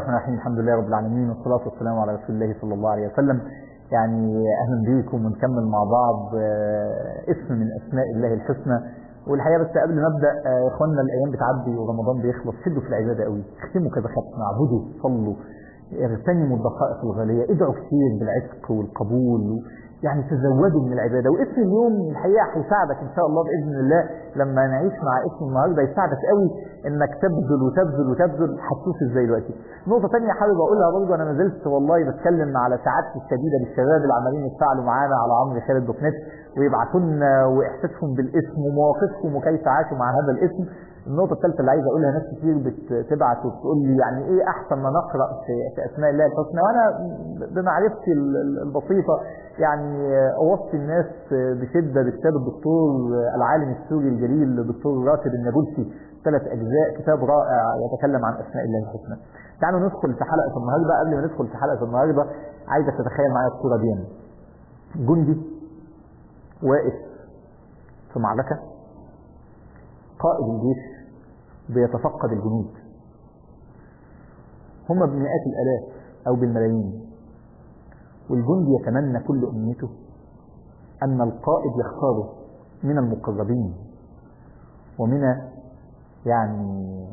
الرحمن الرحيم الحمد لله رب العالمين والصلاة والسلام على رسول الله صلى الله عليه وسلم يعني أهلا بيكم ونكمل مع بعض اسم من أسماء الله الحسنى والحقيقة بس قبل ما أبدأ يا إخواننا الأيام بتعدي ورمضان بيخلص شدوا في العبادة قوي اختموا كذا ختمة اعبدوا صلوا اغتنموا الدقائق الغالية ادعوا كتير بالعتق والقبول يعني تزودوا من العبادة واسم اليوم الحقيقة هيساعدك إن شاء الله بإذن الله لما نعيش مع اسم النهاردة يساعدك قوي إنك تبذل وتبذل وتبذل هتشوف إزاي دلوقتي نقطة تانية حابب أقولها برضه أنا ما زلت والله بتكلم على سعادتي الشديدة بالشباب اللي عمالين يتفاعلوا معانا على عمرو خالد دوت نت ويبعتوا لنا وإحساسهم بالاسم ومواقفهم وكيف عاشوا مع هذا الاسم النقطة الثالثة اللي عايز أقولها ناس كتير بتبعت وبتقول لي يعني إيه أحسن ما نقرأ في, في أسماء الله الحسنى وأنا بمعرفتي البسيطة يعني أوصي الناس بشدة بكتاب الدكتور العالم السوري الجليل الدكتور راتب النابلسي ثلاث أجزاء كتاب رائع يتكلم عن أسماء الله الحسنى تعالوا ندخل في حلقة النهاردة قبل ما ندخل في حلقة النهاردة عايزك تتخيل معايا الصورة دي جندي واقف في معركة قائد الجيش بيتفقد الجنود هم بمئات الآلاف أو بالملايين والجندي يتمنى كل أمنيته أن القائد يختاره من المقربين ومن يعني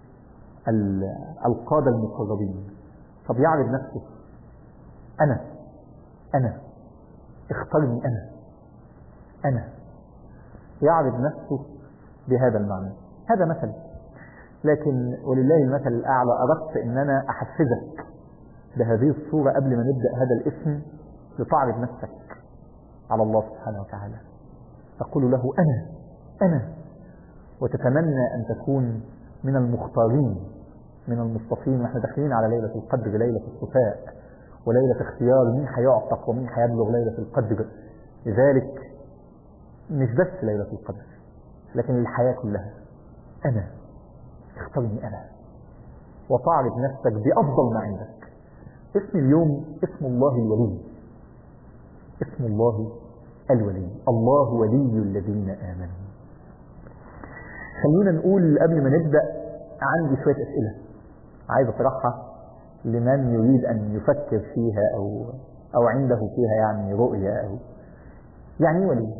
القادة المقربين طب يعرض نفسه أنا أنا اختارني أنا أنا يعرض نفسه بهذا المعنى هذا مثل لكن ولله المثل الأعلى أردت أن أنا أحفزك بهذه الصورة قبل ما نبدأ هذا الاسم لتعرض نفسك على الله سبحانه وتعالى تقول له أنا أنا وتتمنى أن تكون من المختارين من المصطفين ونحن داخلين على ليلة القدر ليلة الصفاء وليلة اختيار مين هيعتق ومين هيبلغ ليلة القدر لذلك مش بس ليلة القدر لكن الحياة كلها أنا اختارني أنا وتعرض نفسك بأفضل ما عندك اسم اليوم اسم الله الولي اسم الله الولي الله ولي الذين آمنوا خلونا نقول قبل ما نبدأ عندي شوية أسئلة عايز أطرحها لمن يريد أن يفكر فيها أو أو عنده فيها يعني رؤية أو يعني ايه ولي؟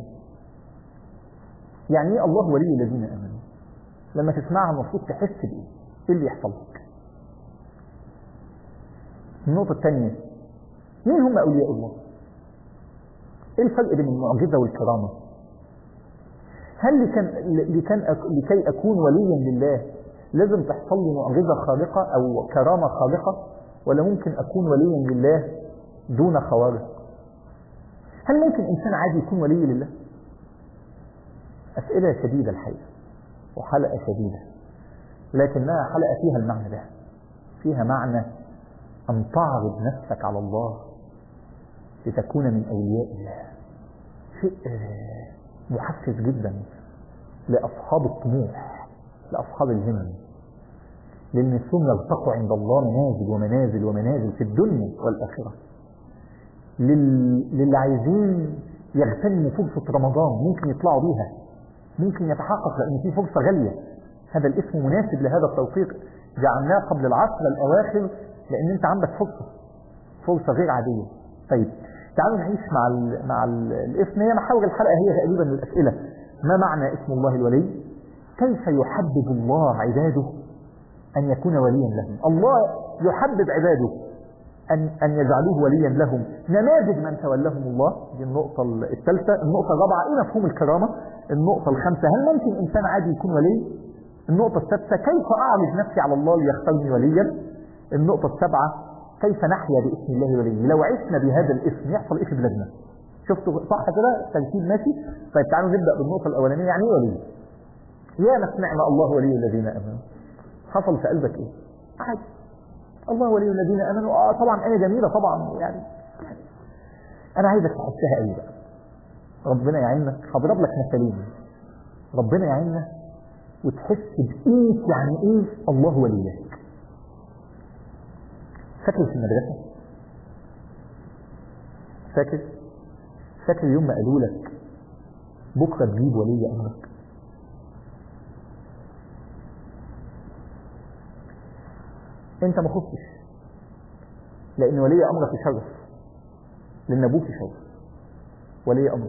يعني ايه الله ولي الذين آمنوا؟ لما تسمعها المفروض تحس بإيه؟ إيه اللي يحصل لك؟ النقطة الثانية مين هم أولياء الله؟ إيه الفرق بين المعجزة والكرامة؟ هل لكن لكن لكي أكون وليا لله لازم تحصل لي معجزة خارقة أو كرامة خارقة ولا ممكن أكون وليا لله دون خوارق؟ هل ممكن إنسان عادي يكون ولي لله؟ أسئلة شديدة الحقيقة وحلقة شديدة لكنها حلقة فيها المعنى ده فيها معنى أن تعرض نفسك على الله لتكون من أولياء الله شيء محفز جدا لأصحاب الطموح لأصحاب الهمم لأن السم يلتقوا عند الله منازل ومنازل ومنازل في الدنيا والآخرة لل... للي عايزين يغتنموا فرصة رمضان ممكن يطلعوا بيها ممكن يتحقق لأن في فرصة غالية هذا الاسم مناسب لهذا التوفيق جعلناه قبل العشر الأواخر لأن أنت عندك فرصة فرصة غير عادية طيب تعالوا نعيش مع ال مع ال الاسم هي محاور الحلقة هي تقريبا الأسئلة ما معنى اسم الله الولي كيف يحبب الله عباده أن يكون وليا لهم الله يحبب عباده أن, أن يجعلوه وليا لهم نماذج من تولهم الله دي النقطة الثالثة النقطة الرابعة إيه مفهوم الكرامة النقطة الخامسة هل ممكن إنسان عادي يكون ولي النقطة السادسة كيف أعرض نفسي على الله ليختارني وليا النقطة السابعة كيف نحيا باسم الله ولي لو عشنا بهذا الاسم يحصل ايه في بلادنا شفتوا صح كده ترتيب ماشي طيب تعالوا نبدا بالنقطه الاولانيه يعني ايه ولي يا ما سمعنا الله ولي الذين امنوا حصل في قلبك ايه عادي الله ولي الذين امنوا اه طبعا ايه جميله طبعا يعني انا عايزك تحسها قوي بقى ربنا يعينك هضرب لك مثالين ربنا يعيننا وتحس بايه يعني ايه الله وليك فاكر في المدرسة فاكر فاكر يوم ما قالوا لك بكرة تجيب ولي أمرك انت ما خفتش لأن ولي أمرك يشرف لأن أبوك يشرف ولي أمر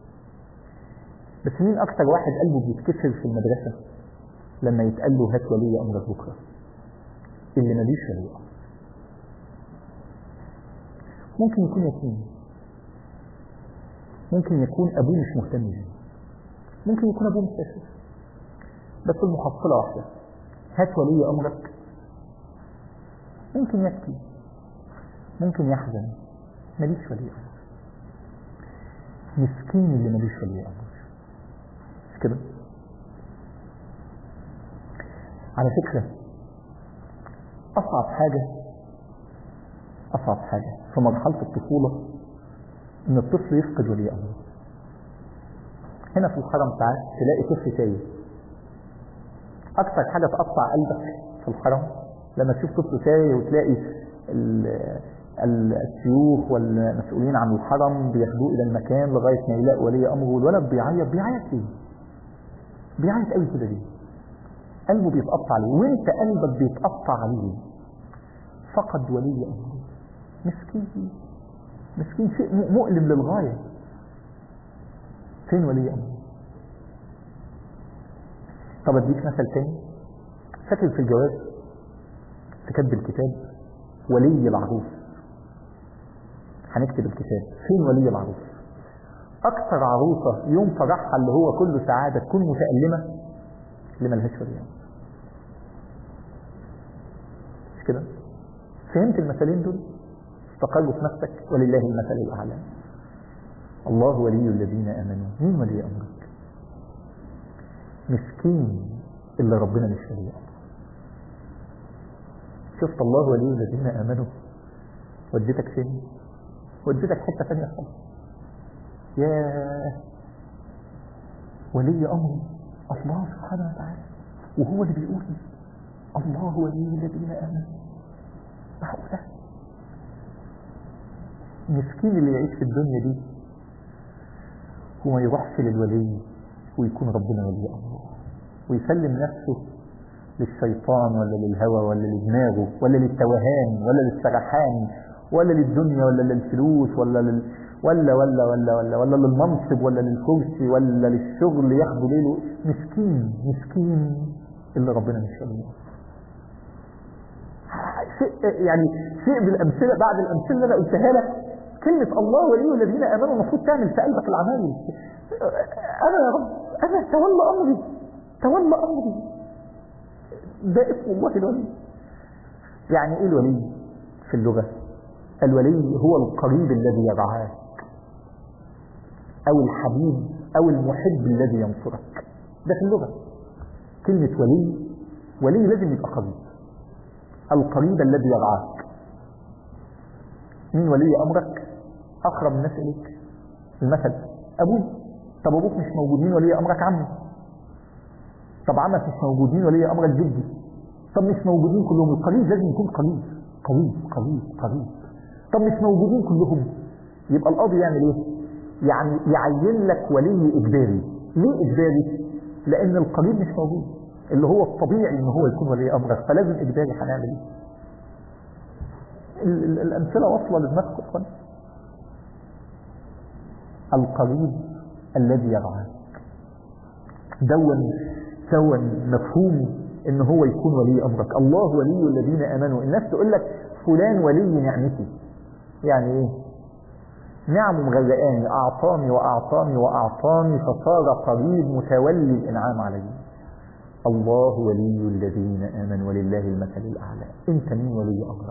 بس مين أكتر واحد قلبه بيتكسر في المدرسة لما يتقال له هات ولي أمرك بكرة اللي ماليش ولي أمر ممكن يكون يتيم ممكن يكون أبوه مش مهتم بيه ممكن يكون أبوه مستشفى بس المحصلة واحدة هات ولي أمرك ممكن يبكي ممكن يحزن ماليش ولي أمر مسكين اللي ماليش ولي أمر مش كده على فكرة أصعب حاجة أصعب حاجة في مرحلة الطفولة إن الطفل يفقد ولي أمره هنا في الحرم ساعات تلاقي طفل تايه أكثر حاجة تقطع قلبك في الحرم لما تشوف طفل تايه وتلاقي الشيوخ والمسؤولين عن الحرم بياخدوه إلى المكان لغاية ما يلاقي ولي أمره والولد بيعيط بيعيط ليه؟ بيعيط قوي كده ليه؟ قلبه بيتقطع عليه وانت قلبك بيتقطع عليه فقد ولي أمره مسكين مسكين شيء مؤلم للغاية فين ولي أمره طب اديك مثل تاني فاكر في الجواز في كتب الكتاب ولي العروس هنكتب الكتاب فين ولي العروس اكثر عروسة يوم فرحها اللي هو كله سعادة تكون متألمة اللي ملهاش ولي امر مش كده فهمت المثلين دول استقروا في نفسك ولله المثل الاعلى الله ولي الذين امنوا مين ولي امرك مسكين اللي ربنا مش ولي امره شفت الله ولي الذين امنوا وديتك فين وديتك حته ثانيه خالص يا ولي امر الله سبحانه وتعالى وهو اللي بيقول الله ولي الذين امنوا معقوله المسكين اللي يعيش في الدنيا دي وما يروحش للولي ويكون ربنا ولي امره ويسلم نفسه للشيطان ولا للهوى ولا لدماغه ولا للتوهان ولا للسرحان ولا للدنيا ولا للفلوس ولا لل ولا ولا ولا ولا ولا للمنصب ولا للكرسي ولا للشغل ياخدوا ليله مسكين مسكين اللي ربنا مش ولي شيء يعني شيء بالامثله بعد الامثله اللي انا قلتها لك كلمه الله ولي الذين امنوا المفروض تعمل في قلبك العمايل انا يا رب انا تولى امري تولى امري ده اسم الله الولي يعني ايه الولي في اللغه الولي هو القريب الذي يرعاك او الحبيب او المحب الذي ينصرك ده في اللغه كلمه ولي ولي لازم يبقى قريب القريب الذي يرعاك مين ولي امرك اقرب الناس اليك المثل ابوك طب ابوك مش موجود مين ولي امرك عمك طب عمك مش موجود مين ولي امرك جدي طب مش موجودين كلهم القريب لازم يكون قريب قريب قريب قريب طب مش موجودين كلهم يبقى القاضي يعمل ايه يعني يعين لك ولي اجباري ليه اجباري لان القريب مش موجود اللي هو الطبيعي ان هو يكون ولي امرك فلازم اجباري هنعمل ايه الامثله واصله لدماغكم القريب الذي يرعاك دون دون مفهوم ان هو يكون ولي امرك الله ولي الذين امنوا الناس تقول لك فلان ولي نعمتي يعني ايه نعم مغرقاني اعطاني واعطاني واعطاني فصار قريب متولي الانعام علي الله ولي الذين امنوا ولله المثل الاعلى انت مين ولي امرك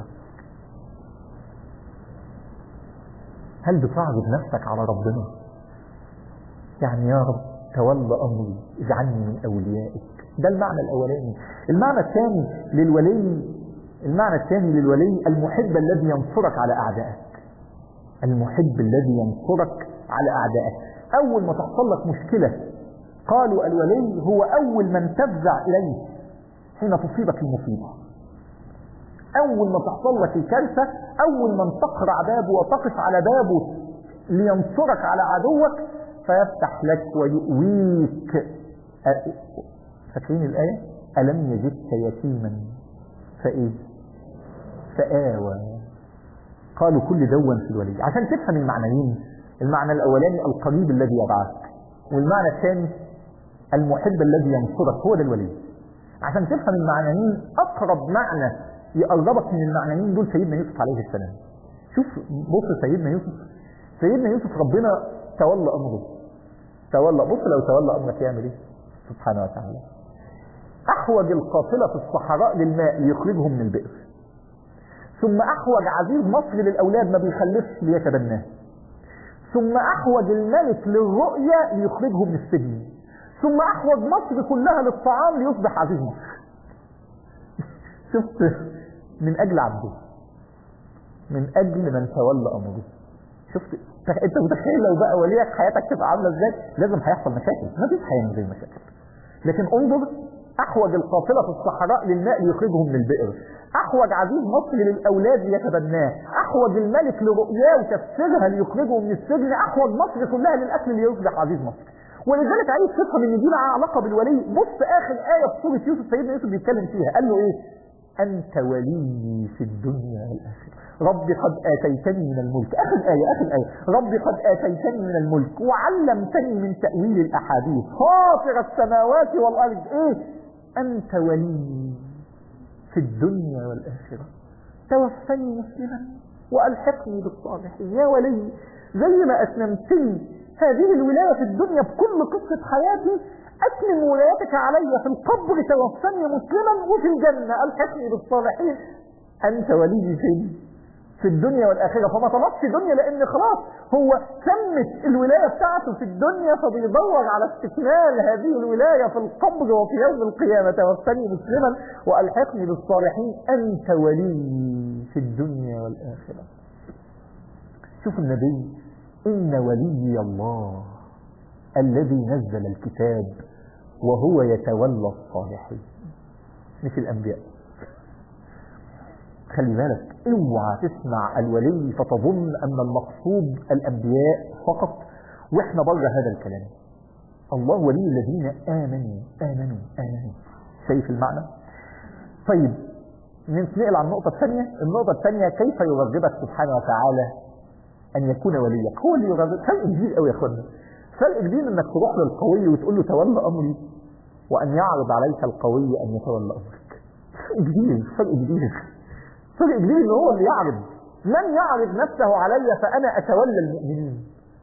هل بتعرض نفسك على ربنا يعني يا رب تولى امري اجعلني من اوليائك ده المعنى الاولاني المعنى الثاني للولي المعنى الثاني للولي المحب الذي ينصرك على اعدائك المحب الذي ينصرك على اعدائك اول ما تحصل لك مشكله قالوا الولي هو اول من تفزع اليه حين تصيبك المصيبه اول ما تحصل لك الكارثه اول من تقرع بابه وتقف على بابه لينصرك على عدوك فيفتح لك ويؤويك فاكرين الايه الم يجدك يتيما فايه فآوى قالوا كل دون في الولي عشان تفهم المعنيين المعنى الأولاني القريب الذي يرعاك والمعنى الثاني المحب الذي ينصرك هو ده الولي عشان تفهم المعنيين أقرب معنى يقربك من المعنيين دول سيدنا يوسف عليه السلام شوف بص سيدنا يوسف سيدنا يوسف ربنا تولى أمره تولى بص لو تولى أمرك يعمل إيه سبحانه وتعالى أحوج القافلة في الصحراء للماء ليخرجهم من البئر ثم أحوج عزيز مصر للأولاد ما بيخلفش ليتبناه ثم أحوج الملك للرؤية ليخرجه من السجن ثم أحوج مصر كلها للطعام ليصبح عزيز مصر شفت من أجل عبده من أجل من تولى أمره شفت انت متخيل لو بقى وليك حياتك تبقى عامله ازاي لازم هيحصل مشاكل ما فيش حياه من غير مشاكل لكن انظر احوج القافله في الصحراء للماء ليخرجهم من البئر احوج عزيز مصر للاولاد ليتبناه احوج الملك لرؤياه وتفسيرها ليخرجه من السجن احوج مصر كلها للاكل ليصبح عزيز مصر ولذلك عايز تفهم ان دي لها علاقه بالولي بص اخر ايه في سوره يوسف سيدنا يوسف بيتكلم فيها قال له ايه انت ولي في الدنيا والاخره رب قد آتيتني من الملك آخر آية آخر آية رب قد آتيتني من الملك وعلمتني من تأويل الأحاديث فاطر السماوات والأرض إيه أنت ولي في الدنيا والآخرة توفني مسلما وألحقني بالصالحين يا ولي زي ما أتممتني هذه الولاية في الدنيا بكل قصة حياتي أتمم ولايتك علي في القبر توفني مسلما وفي الجنة ألحقني بالصالحين أنت ولي فين في الدنيا والآخرة فما طلبش دنيا لأن خلاص هو تمت الولاية بتاعته في الدنيا فبيدور على استكمال هذه الولاية في القبر وفي يوم القيامة توفني مسلما وألحقني بالصالحين أنت ولي في الدنيا والآخرة شوف النبي إن ولي الله الذي نزل الكتاب وهو يتولى الصالحين مش الأنبياء خلي بالك اوعى تسمع الولي فتظن ان المقصود الانبياء فقط واحنا بره هذا الكلام الله ولي الذين امنوا امنوا امنوا شايف المعنى طيب ننقل على النقطة الثانية النقطة الثانية كيف يرغبك سبحانه وتعالى أن يكون وليك هو اللي يرغب فرق كبير قوي يا اخوانا فرق كبير انك تروح للقوي وتقول له تولى امري وان يعرض عليك القوي ان يتولى امرك فرق كبير فرق كبير فرق كبير ان هو اللي يعرض من يعرض نفسه علي فانا اتولى المؤمنين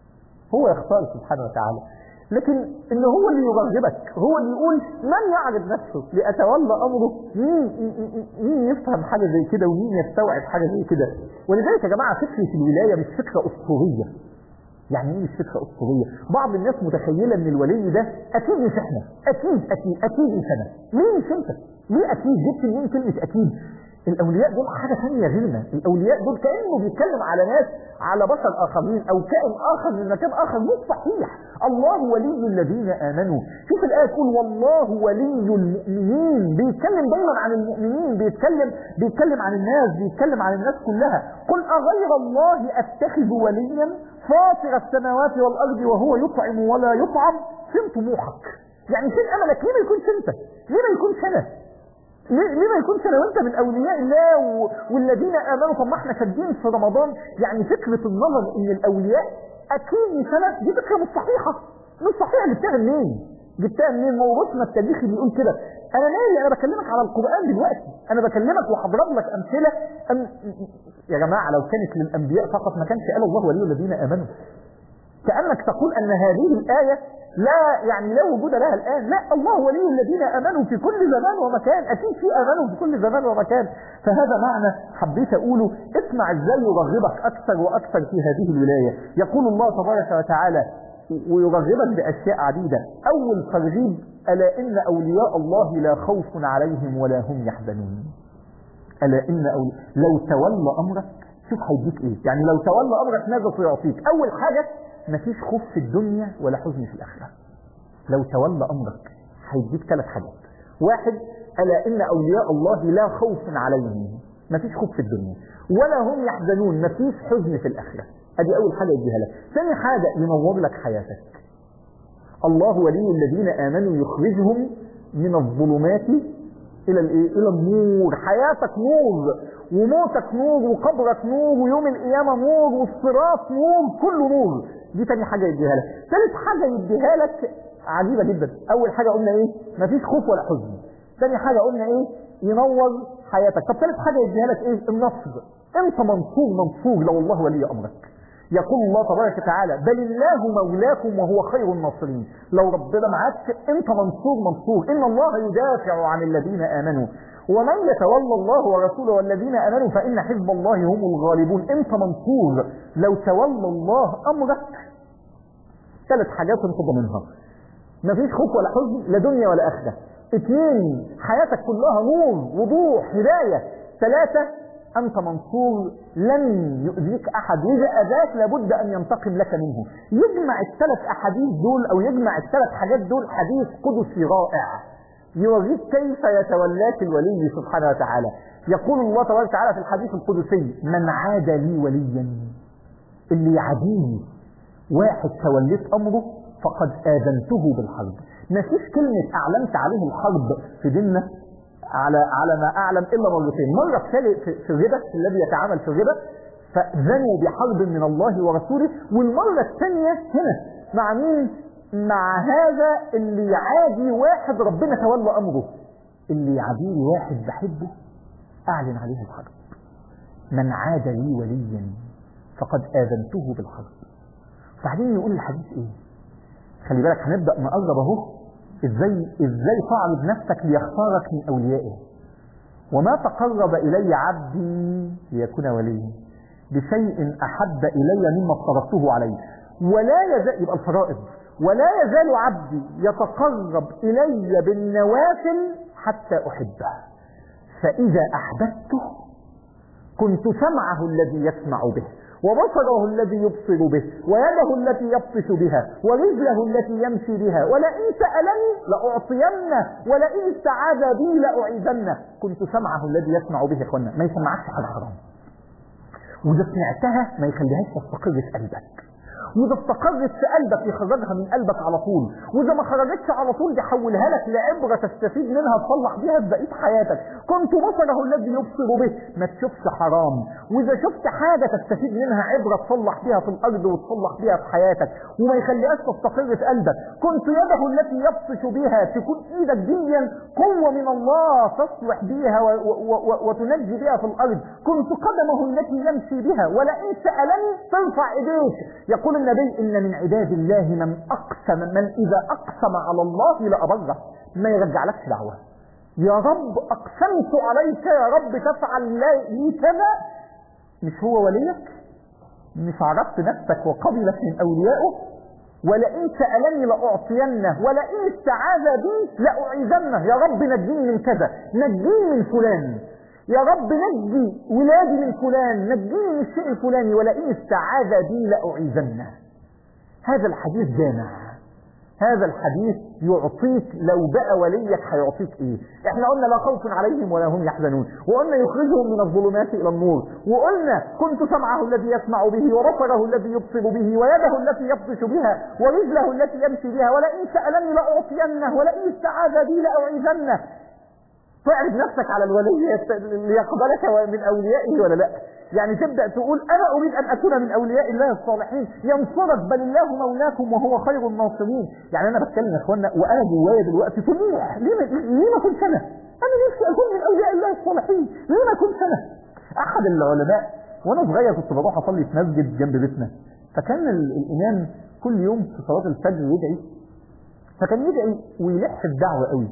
هو يختار سبحانه وتعالى لكن ان هو اللي يرغبك هو اللي يقول من يعرض نفسه لاتولى امره مين مين يفهم حاجه زي كده ومين يستوعب حاجه زي كده ولذلك يا جماعه فكره الولايه مش فكره اسطوريه يعني ايه مش فكره اسطوريه بعض الناس متخيله ان الولي ده اكيد مش احنا اكيد اكيد اكيد مش انا ليه مش انت ليه اكيد جبت منين كلمه اكيد الاولياء دول حاجه ثانيه غيرنا الاولياء دول كانه بيتكلم على ناس على بشر اخرين او كائن اخر من مكان اخر مش صحيح الله ولي الذين امنوا شوف الايه تقول والله ولي المؤمنين بيتكلم دايما عن المؤمنين بيتكلم بيتكلم عن الناس بيتكلم عن الناس كلها قل اغير الله اتخذ وليا فاطر السماوات والارض وهو يطعم ولا يطعم فين طموحك يعني فين املك ليه ما يكونش انت ليه ما يكونش انا ليه ما يكونش انا وانت من اولياء الله و... والذين امنوا طب ما احنا شادين في رمضان يعني فكره النظر ان الاولياء اكيد مش انا دي فكره مش صحيحه مش صحيحه جبتها منين؟ جبتها منين؟ موروثنا التاريخي بيقول كده انا مالي انا بكلمك على القران دلوقتي انا بكلمك وهضرب لك امثله أم... يا جماعه لو كانت للانبياء فقط ما كانش قال الله ولي الذين امنوا كانك تقول ان هذه الايه لا يعني لا وجود لها الآن لا الله ولي الذين أمنوا في كل زمان ومكان أكيد في أمنوا في كل زمان ومكان فهذا معنى حبيت أقوله اسمع ازاي يرغبك أكثر وأكثر في هذه الولاية يقول الله تبارك وتعالى ويرغبك بأشياء عديدة أول ترغيب ألا إن أولياء الله لا خوف عليهم ولا هم يحزنون ألا إن أولياء لو تولى أمرك شوف هيديك إيه يعني لو تولى أمرك ماذا سيعطيك أول حاجة مفيش خوف في الدنيا ولا حزن في الآخرة لو تولى أمرك هيديك ثلاث حاجات واحد ألا إن أولياء الله لا خوف عليهم مفيش خوف في الدنيا ولا هم يحزنون مفيش حزن في الآخرة ادي أول حاجة يديها لك ثاني حاجة ينور لك حياتك الله ولي الذين آمنوا يخرجهم من الظلمات الى الايه الى النور حياتك نور وموتك نور وقبرك نور ويوم القيامه نور والصراط نور كله نور دي تاني حاجه يديها لك ثالث حاجه يديها لك عجيبه جدا اول حاجه قلنا ايه مفيش خوف ولا حزن ثاني حاجه قلنا ايه ينور حياتك طب ثالث حاجه يديها لك ايه النصر انت منصور منصور لو الله ولي امرك يقول الله تبارك وتعالى بل الله مولاكم وهو خير الناصرين لو ربنا معاك انت منصور منصور ان الله يدافع عن الذين امنوا ومن يتولى الله ورسوله والذين امنوا فان حزب الله هم الغالبون انت منصور لو تولى الله امرك ثلاث حاجات انت ضمنها مفيش خوف ولا حزن لا دنيا ولا اخره اثنين حياتك كلها نور وضوح هدايه ثلاثه أنت منصور لن يؤذيك أحد وإذا أذاك لابد أن ينتقم لك منه يجمع الثلاث أحاديث دول أو يجمع الثلاث حاجات دول حديث قدسي رائع يوريك كيف يتولاك الولي سبحانه وتعالى يقول الله تبارك وتعالى في الحديث القدسي من عاد لي وليا اللي يعاديني واحد توليت أمره فقد آذنته بالحرب مفيش كلمة أعلنت عليه الحرب في ديننا على على ما اعلم الا مرتين مره في في الربا الذي يتعامل في الربا فاذنوا بحرب من الله ورسوله والمره الثانيه هنا مع مين مع هذا اللي يعادي واحد ربنا تولى امره اللي يعاديني واحد بحبه اعلن عليه الحرب من عاد لي وليا فقد اذنته بالحرب بعدين يقول الحديث ايه خلي بالك هنبدا نقرب اهو ازاي ازاي تعرض نفسك ليختارك من اوليائه وما تقرب الي عبدي ليكون وليا بشيء احب الي مما افترضته عليه ولا يزال يبقى الفرائض ولا يزال عبدي يتقرب الي بالنوافل حتى احبه فاذا احببته كنت سمعه الذي يسمع به وبصره الذي يبصر به ويده التي يبطش بها ورجله التي يمشي بها ولئن سألني لأعطينه ولئن استعاذ بي لأعيذنه كنت سمعه الذي يسمع به يا اخوانا ما يسمعكش حاجة حرام وإذا سمعتها ما يخليهاش تستقر في قلبك وإذا استقرت في قلبك يخرجها من قلبك على طول وإذا ما خرجتش على طول يحولها لك لعبرة تستفيد منها تصلح بيها في بقية حياتك كنت بصره الذي يبصر به ما تشوفش حرام وإذا شفت حاجة تستفيد منها عبرة تصلح بيها في الأرض وتصلح بيها في حياتك وما يخليهاش تستقر في قلبك كنت يده التي يبطش بها تكون إيدك دي قوة من الله تصلح بيها و- و- و- وتنجي بها في الأرض كنت قدمه التي يمشي بها ولئن سألني ترفع إيديك يقول النبي إن من عباد الله من أقسم من إذا أقسم على الله لأبره ما يرجعلكش دعوة يا رب أقسمت عليك يا رب تفعل لي كذا مش هو وليك مش عرفت نفسك وقبلك من أوليائه ولئن سألني لأعطينه ولئن استعاذ بي لأعيذنه يا رب نجيني من كذا نجيني من فلان يا رب نجي ولادي من فلان نجيني من الشيء الفلاني ولئن استعاذ بي لأعيذنه هذا الحديث جامع هذا الحديث يعطيك لو بقى وليك هيعطيك ايه احنا قلنا لا خوف عليهم ولا هم يحزنون وقلنا يخرجهم من الظلمات الى النور وقلنا كنت سمعه الذي يسمع به وبصره الذي يبصر به ويده التي يبطش بها ورجله التي يمشي بها ولئن سألني لأعطينه ولئن استعاذ بي لأعيذنه تعرض نفسك على الولي ليقبلك من اوليائه ولا لا يعني تبدا تقول انا اريد ان اكون من اولياء الله الصالحين ينصرك بل الله مولاكم وهو خير الناصرين يعني انا بتكلم يا اخوانا وانا جوايا دلوقتي طموح ليه ما ليه ما كنت انا انا نفسي اكون من اولياء الله الصالحين ليه ما كنت انا احد العلماء وانا صغير كنت بروح اصلي في مسجد جنب بيتنا فكان ال- الامام كل يوم في صلاه الفجر يدعي فكان يدعي ويلح الدعوه قوي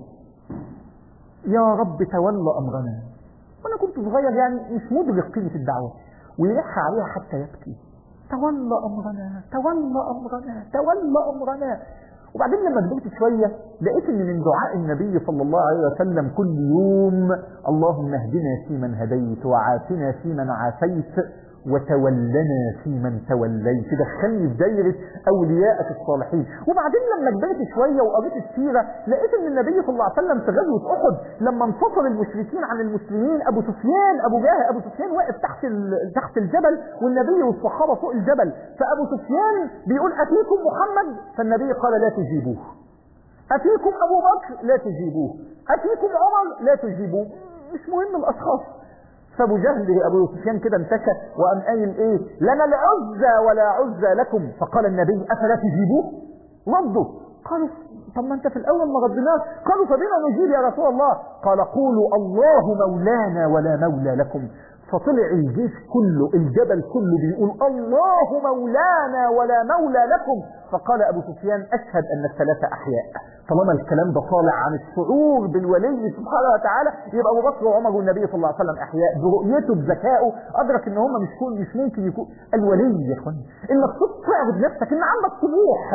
يا رب تولى امرنا وانا كنت صغير يعني مش مدرك قيمه الدعوه ويلح عليها حتى يبكي تولى امرنا تولى امرنا تولى امرنا وبعدين لما كبرت شويه لقيت ان من دعاء النبي صلى الله عليه وسلم كل يوم اللهم اهدنا فيمن هديت وعافنا فيمن عافيت وتولنا فيمن توليت دخلني في دايرة أوليائك الصالحين وبعدين لما كبرت شوية وقريت السيرة لقيت أن النبي صلى الله عليه وسلم في غزوة أحد لما انفصل المشركين عن المسلمين أبو سفيان أبو جهل أبو سفيان واقف تحت ال- تحت الجبل والنبي والصحابة فوق الجبل فأبو سفيان بيقول أتيكم محمد فالنبي قال لا تجيبوه أفيكم أبو بكر لا تجيبوه أفيكم عمر لا تجيبوه مش مهم الأشخاص فابو جهل ابو سفيان كده انتكى وقام قايل ايه لنا العزى ولا عزى لكم فقال النبي افلا تجيبوه ردوا قالوا طب ما انت في الاول ما ردناش قالوا فبما نجيب يا رسول الله قال قولوا الله مولانا ولا مولى لكم فطلع الجيش كله الجبل كله بيقول الله مولانا ولا مولى لكم فقال ابو سفيان اشهد ان الثلاثه احياء طالما الكلام ده طالع عن الشعور بالولي سبحانه وتعالى يبقى ابو بكر وعمر والنبي صلى الله عليه وسلم احياء برؤيته بذكائه ادرك ان هم مش كون مش ممكن يكون الولي يا اخوان انك تعبد نفسك ان عندك طموح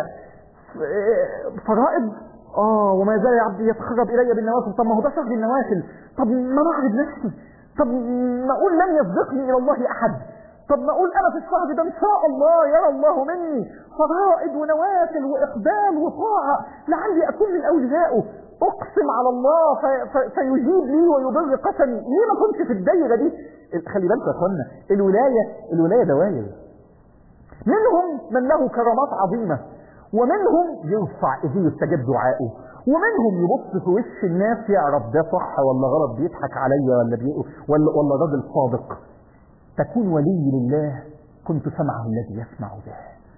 فرائض اه وما زال يا عبدي يتقرب الي بالنوافل طب ما هو ده شغل النوافل طب ما اعرض نفسي طب ما اقول لن يصدقني الى الله احد طب ما اقول انا في الشهر ده ان شاء الله يرى الله مني فرائض ونوافل واقبال وطاعه لعلي اكون من اوليائه اقسم على الله في في فيجيب لي ويبر قسمي ليه ما كنتش في الدايره دي خلي بالكم يا اخوانا الولايه الولايه دوائر منهم من له كرامات عظيمه ومنهم يرفع ايديه يستجاب دعائه ومنهم يبص في وش الناس يعرف ده صح ولا غلط بيضحك عليا ولا بي... ولا ولا راجل صادق تكون ولي لله كنت سمعه الذي يسمع به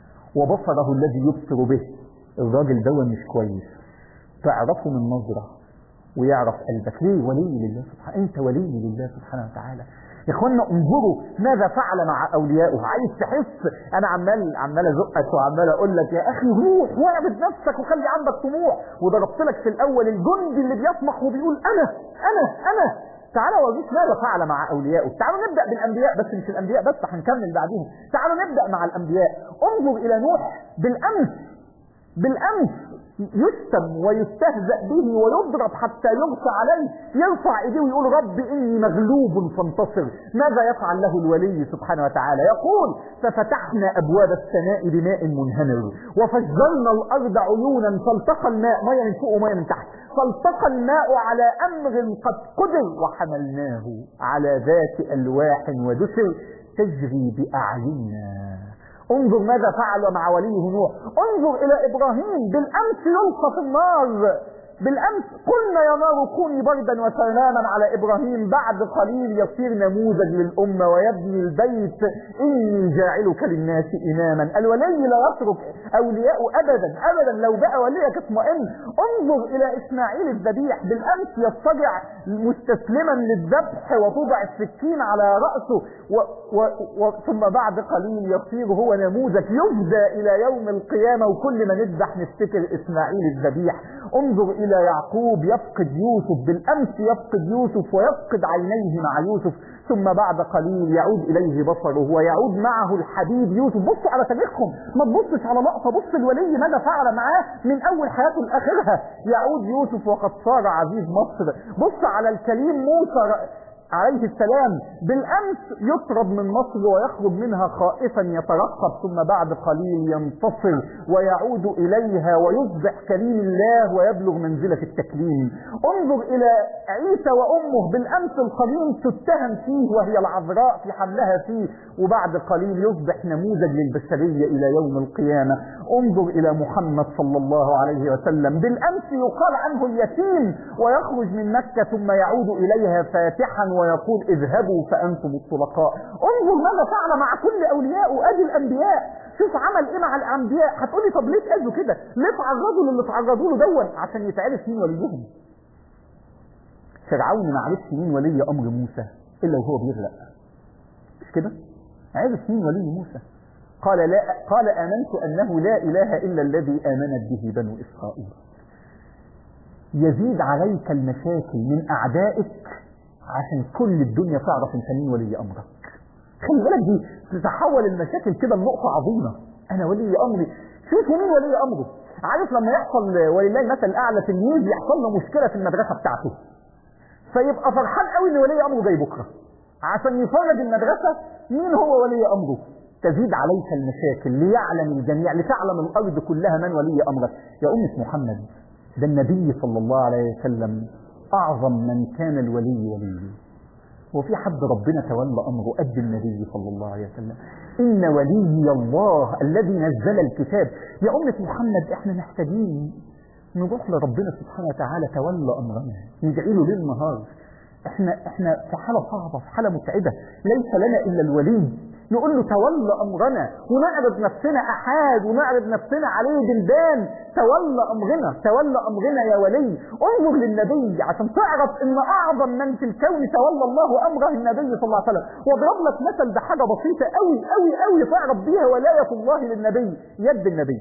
وبصره الذي يبصر به الراجل ده مش كويس تعرفه من نظرة ويعرف قلبك ليه ولي لله سبحانه انت ولي لله سبحانه وتعالى يا اخوانا انظروا ماذا فعل مع اوليائه عايز تحس انا عمال عمال ازقك وعمال اقول لك يا اخي روح واعبد نفسك وخلي عندك طموح وضربت لك في الاول الجندي اللي بيطمح وبيقول انا انا انا تعالى اوريك ماذا فعل مع اوليائه تعالوا نبدا بالانبياء بس مش الانبياء بس هنكمل بعدين تعالوا نبدا مع الانبياء انظر الى نوح بالامس بالامس يشتم ويستهزأ به ويضرب حتى يغشى عليه يرفع ايديه ويقول رب اني مغلوب فانتصر ماذا يفعل له الولي سبحانه وتعالى يقول ففتحنا ابواب السماء بماء منهمر وفجرنا الارض عيونا فالتقى الماء ميه من فوق وميه من تحت فالتقى الماء على امر قد قدر وحملناه على ذات الواح ودسر تجري باعيننا انظر ماذا فعل مع وليه نوح انظر الى ابراهيم بالامس يلقى في النار بالامس قلنا يا نار كوني بردا وسلاما على ابراهيم بعد قليل يصير نموذج للامه ويبني البيت اني جاعلك للناس اماما الولي لا يترك اولياءه ابدا ابدا لو بقى وليك اطمئن انظر الى اسماعيل الذبيح بالامس يضطجع مستسلما للذبح وتوضع السكين على راسه و و و ثم بعد قليل يصير هو نموذج يفدى الى يوم القيامه وكل ما نذبح نفتكر اسماعيل الذبيح انظر الى يعقوب يفقد يوسف بالامس يفقد يوسف ويفقد عينيه مع يوسف ثم بعد قليل يعود اليه بصره ويعود معه الحبيب يوسف بصوا على تاريخهم ما تبصش على لقطه بص الولي ماذا فعل معاه من اول حياته لاخرها يعود يوسف وقد صار عزيز مصر بص على الكليم موسى عليه السلام بالامس يطرد من مصر ويخرج منها خائفا يترقب ثم بعد قليل ينتصر ويعود اليها ويصبح كريم الله ويبلغ منزله التكليم انظر الى عيسى وامه بالامس القديم تتهم فيه وهي العذراء في حملها فيه وبعد قليل يصبح نموذج للبشريه الى يوم القيامه انظر الى محمد صلى الله عليه وسلم بالامس يقال عنه اليتيم ويخرج من مكه ثم يعود اليها فاتحا ويقول اذهبوا فأنتم الطلقاء انظر ماذا فعل مع كل أولياء أدي الأنبياء شوف عمل ايه مع الأنبياء هتقولي طب ليه تأذوا كده ليه تعرضوا للي تعرضوا له دون عشان يتعرف مين وليهم فرعون ما عرفش مين ولي أمر موسى إلا وهو بيغرق مش كده عرف مين ولي موسى قال لا قال آمنت أنه لا إله إلا الذي آمنت به بنو إسرائيل يزيد عليك المشاكل من أعدائك عشان كل الدنيا تعرف انت مين ولي امرك خلي بالك دي تتحول المشاكل كده لنقطة عظيمة انا ولي امري شوفوا مين ولي امره عارف لما يحصل ولله المثل الاعلى تلميذ يحصل له مشكلة في المدرسة بتاعته فيبقى فرحان قوي ان ولي امره جاي بكرة عشان يفرج المدرسة مين هو ولي امره تزيد عليك المشاكل ليعلم الجميع لتعلم الارض كلها من ولي امرك يا امة محمد ده النبي صلى الله عليه وسلم أعظم من كان الولي ولي وفي حد ربنا تولى أمره قد النبي صلى الله عليه وسلم إن ولي الله الذي نزل الكتاب يا أمة محمد إحنا محتاجين نروح لربنا سبحانه وتعالى تولى امرنا ندعي له ليل نهار احنا احنا في حاله صعبه في حاله متعبه ليس لنا الا الولي نقول له تولى امرنا ونعرض نفسنا احاد ونعرض نفسنا عليه بلدان تولى امرنا تولى امرنا يا ولي انظر للنبي عشان تعرف ان اعظم من في الكون تولى الله امره النبي صلى الله عليه وسلم واضرب لك مثل بحاجه بسيطه قوي قوي قوي تعرف بيها ولايه الله للنبي يد النبي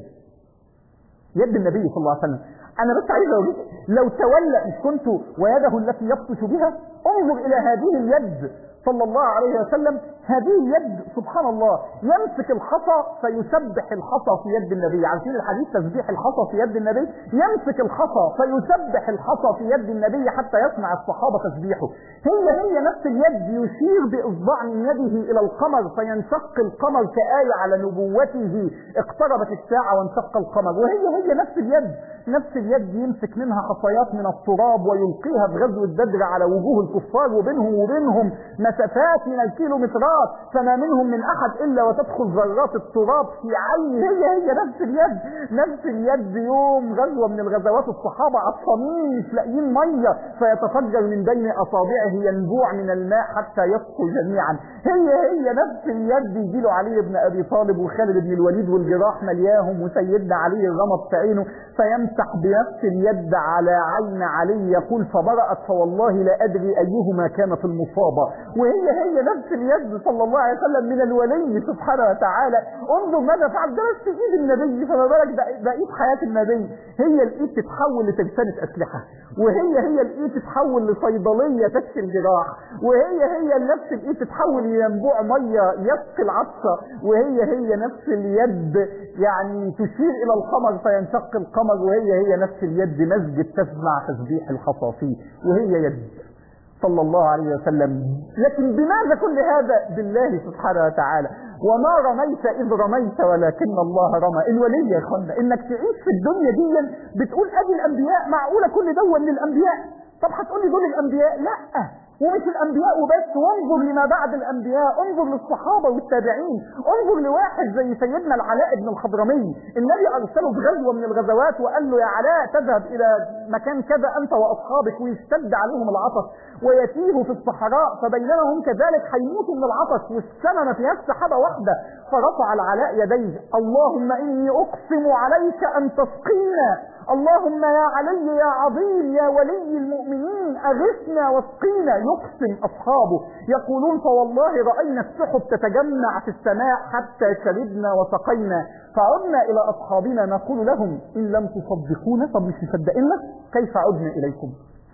يد النبي صلى الله عليه وسلم انا بس عايز اقول لو تولى مش كنت ويده التي يبطش بها انظر الى هذه اليد صلى الله عليه وسلم هذه اليد سبحان الله يمسك الحصى فيسبح الحصى في يد النبي عارفين الحديث تسبيح الحصى في يد النبي يمسك الحصى فيسبح الحصى في يد النبي حتى يسمع الصحابة تسبيحه هي هي نفس اليد يشير بإصبع من يده إلى القمر فينشق القمر كآية على نبوته اقتربت الساعة وانشق القمر وهي هي نفس اليد نفس اليد يمسك منها حصيات من التراب ويلقيها بغزو الدجر على وجوه الكفار وبينهم وبينهم مسافات من الكيلومترات فما منهم من احد الا وتدخل ذرات التراب في عين هي هي نفس اليد نفس اليد يوم غزوه من الغزوات الصحابه عطشانين مش لاقيين ميه فيتفجر من بين اصابعه ينبوع من الماء حتى يسقوا جميعا هي هي نفس اليد يجي له علي بن ابي طالب وخالد بن الوليد والجراح ملياهم وسيدنا علي الرمض في عينه فيمسح بنفس اليد على عين علي يقول فبرأت فوالله لا ادري ايهما كانت المصابه وهي هي نفس اليد صلى الله عليه وسلم من الولي سبحانه وتعالى انظر ماذا فعل ده بس ايد النبي فما بالك بقيه حياه النبي هي الايد تتحول لترسانه اسلحه وهي هي الايد تتحول لصيدليه تكفي الجراح وهي هي نفس الايد تتحول لينبوع ميه يسقي العطشه وهي هي نفس اليد يعني تشير الى القمر فينشق القمر وهي هي نفس اليد مسجد تسمع تسبيح الحصافي وهي يد صلى الله عليه وسلم لكن بماذا كل هذا بالله سبحانه وتعالى وما رميت إذ رميت ولكن الله رمى الولي يا اخوانا انك تعيش في الدنيا دي بتقول ادي الانبياء معقولة كل دول للانبياء طب هتقول لي دول الانبياء لا ومش الانبياء وبس وانظر لما بعد الانبياء انظر للصحابة والتابعين انظر لواحد زي سيدنا العلاء بن الخضرمي النبي ارسله في غزوة من الغزوات وقال له يا علاء تذهب الى مكان كذا انت واصحابك ويشتد عليهم العطش ويتيه في الصحراء فبينما هم كذلك هيموتوا من العطش والسماء ما فيهاش سحابة واحدة فرفع العلاء يديه اللهم اني اقسم عليك ان تسقينا اللهم يا علي يا عظيم يا ولي المؤمنين اغثنا واسقينا يقسم اصحابه يقولون فوالله راينا السحب تتجمع في السماء حتى شربنا وسقينا فعدنا الى اصحابنا نقول لهم ان لم تصدقونا طب مش مصدقينا كيف عدنا اليكم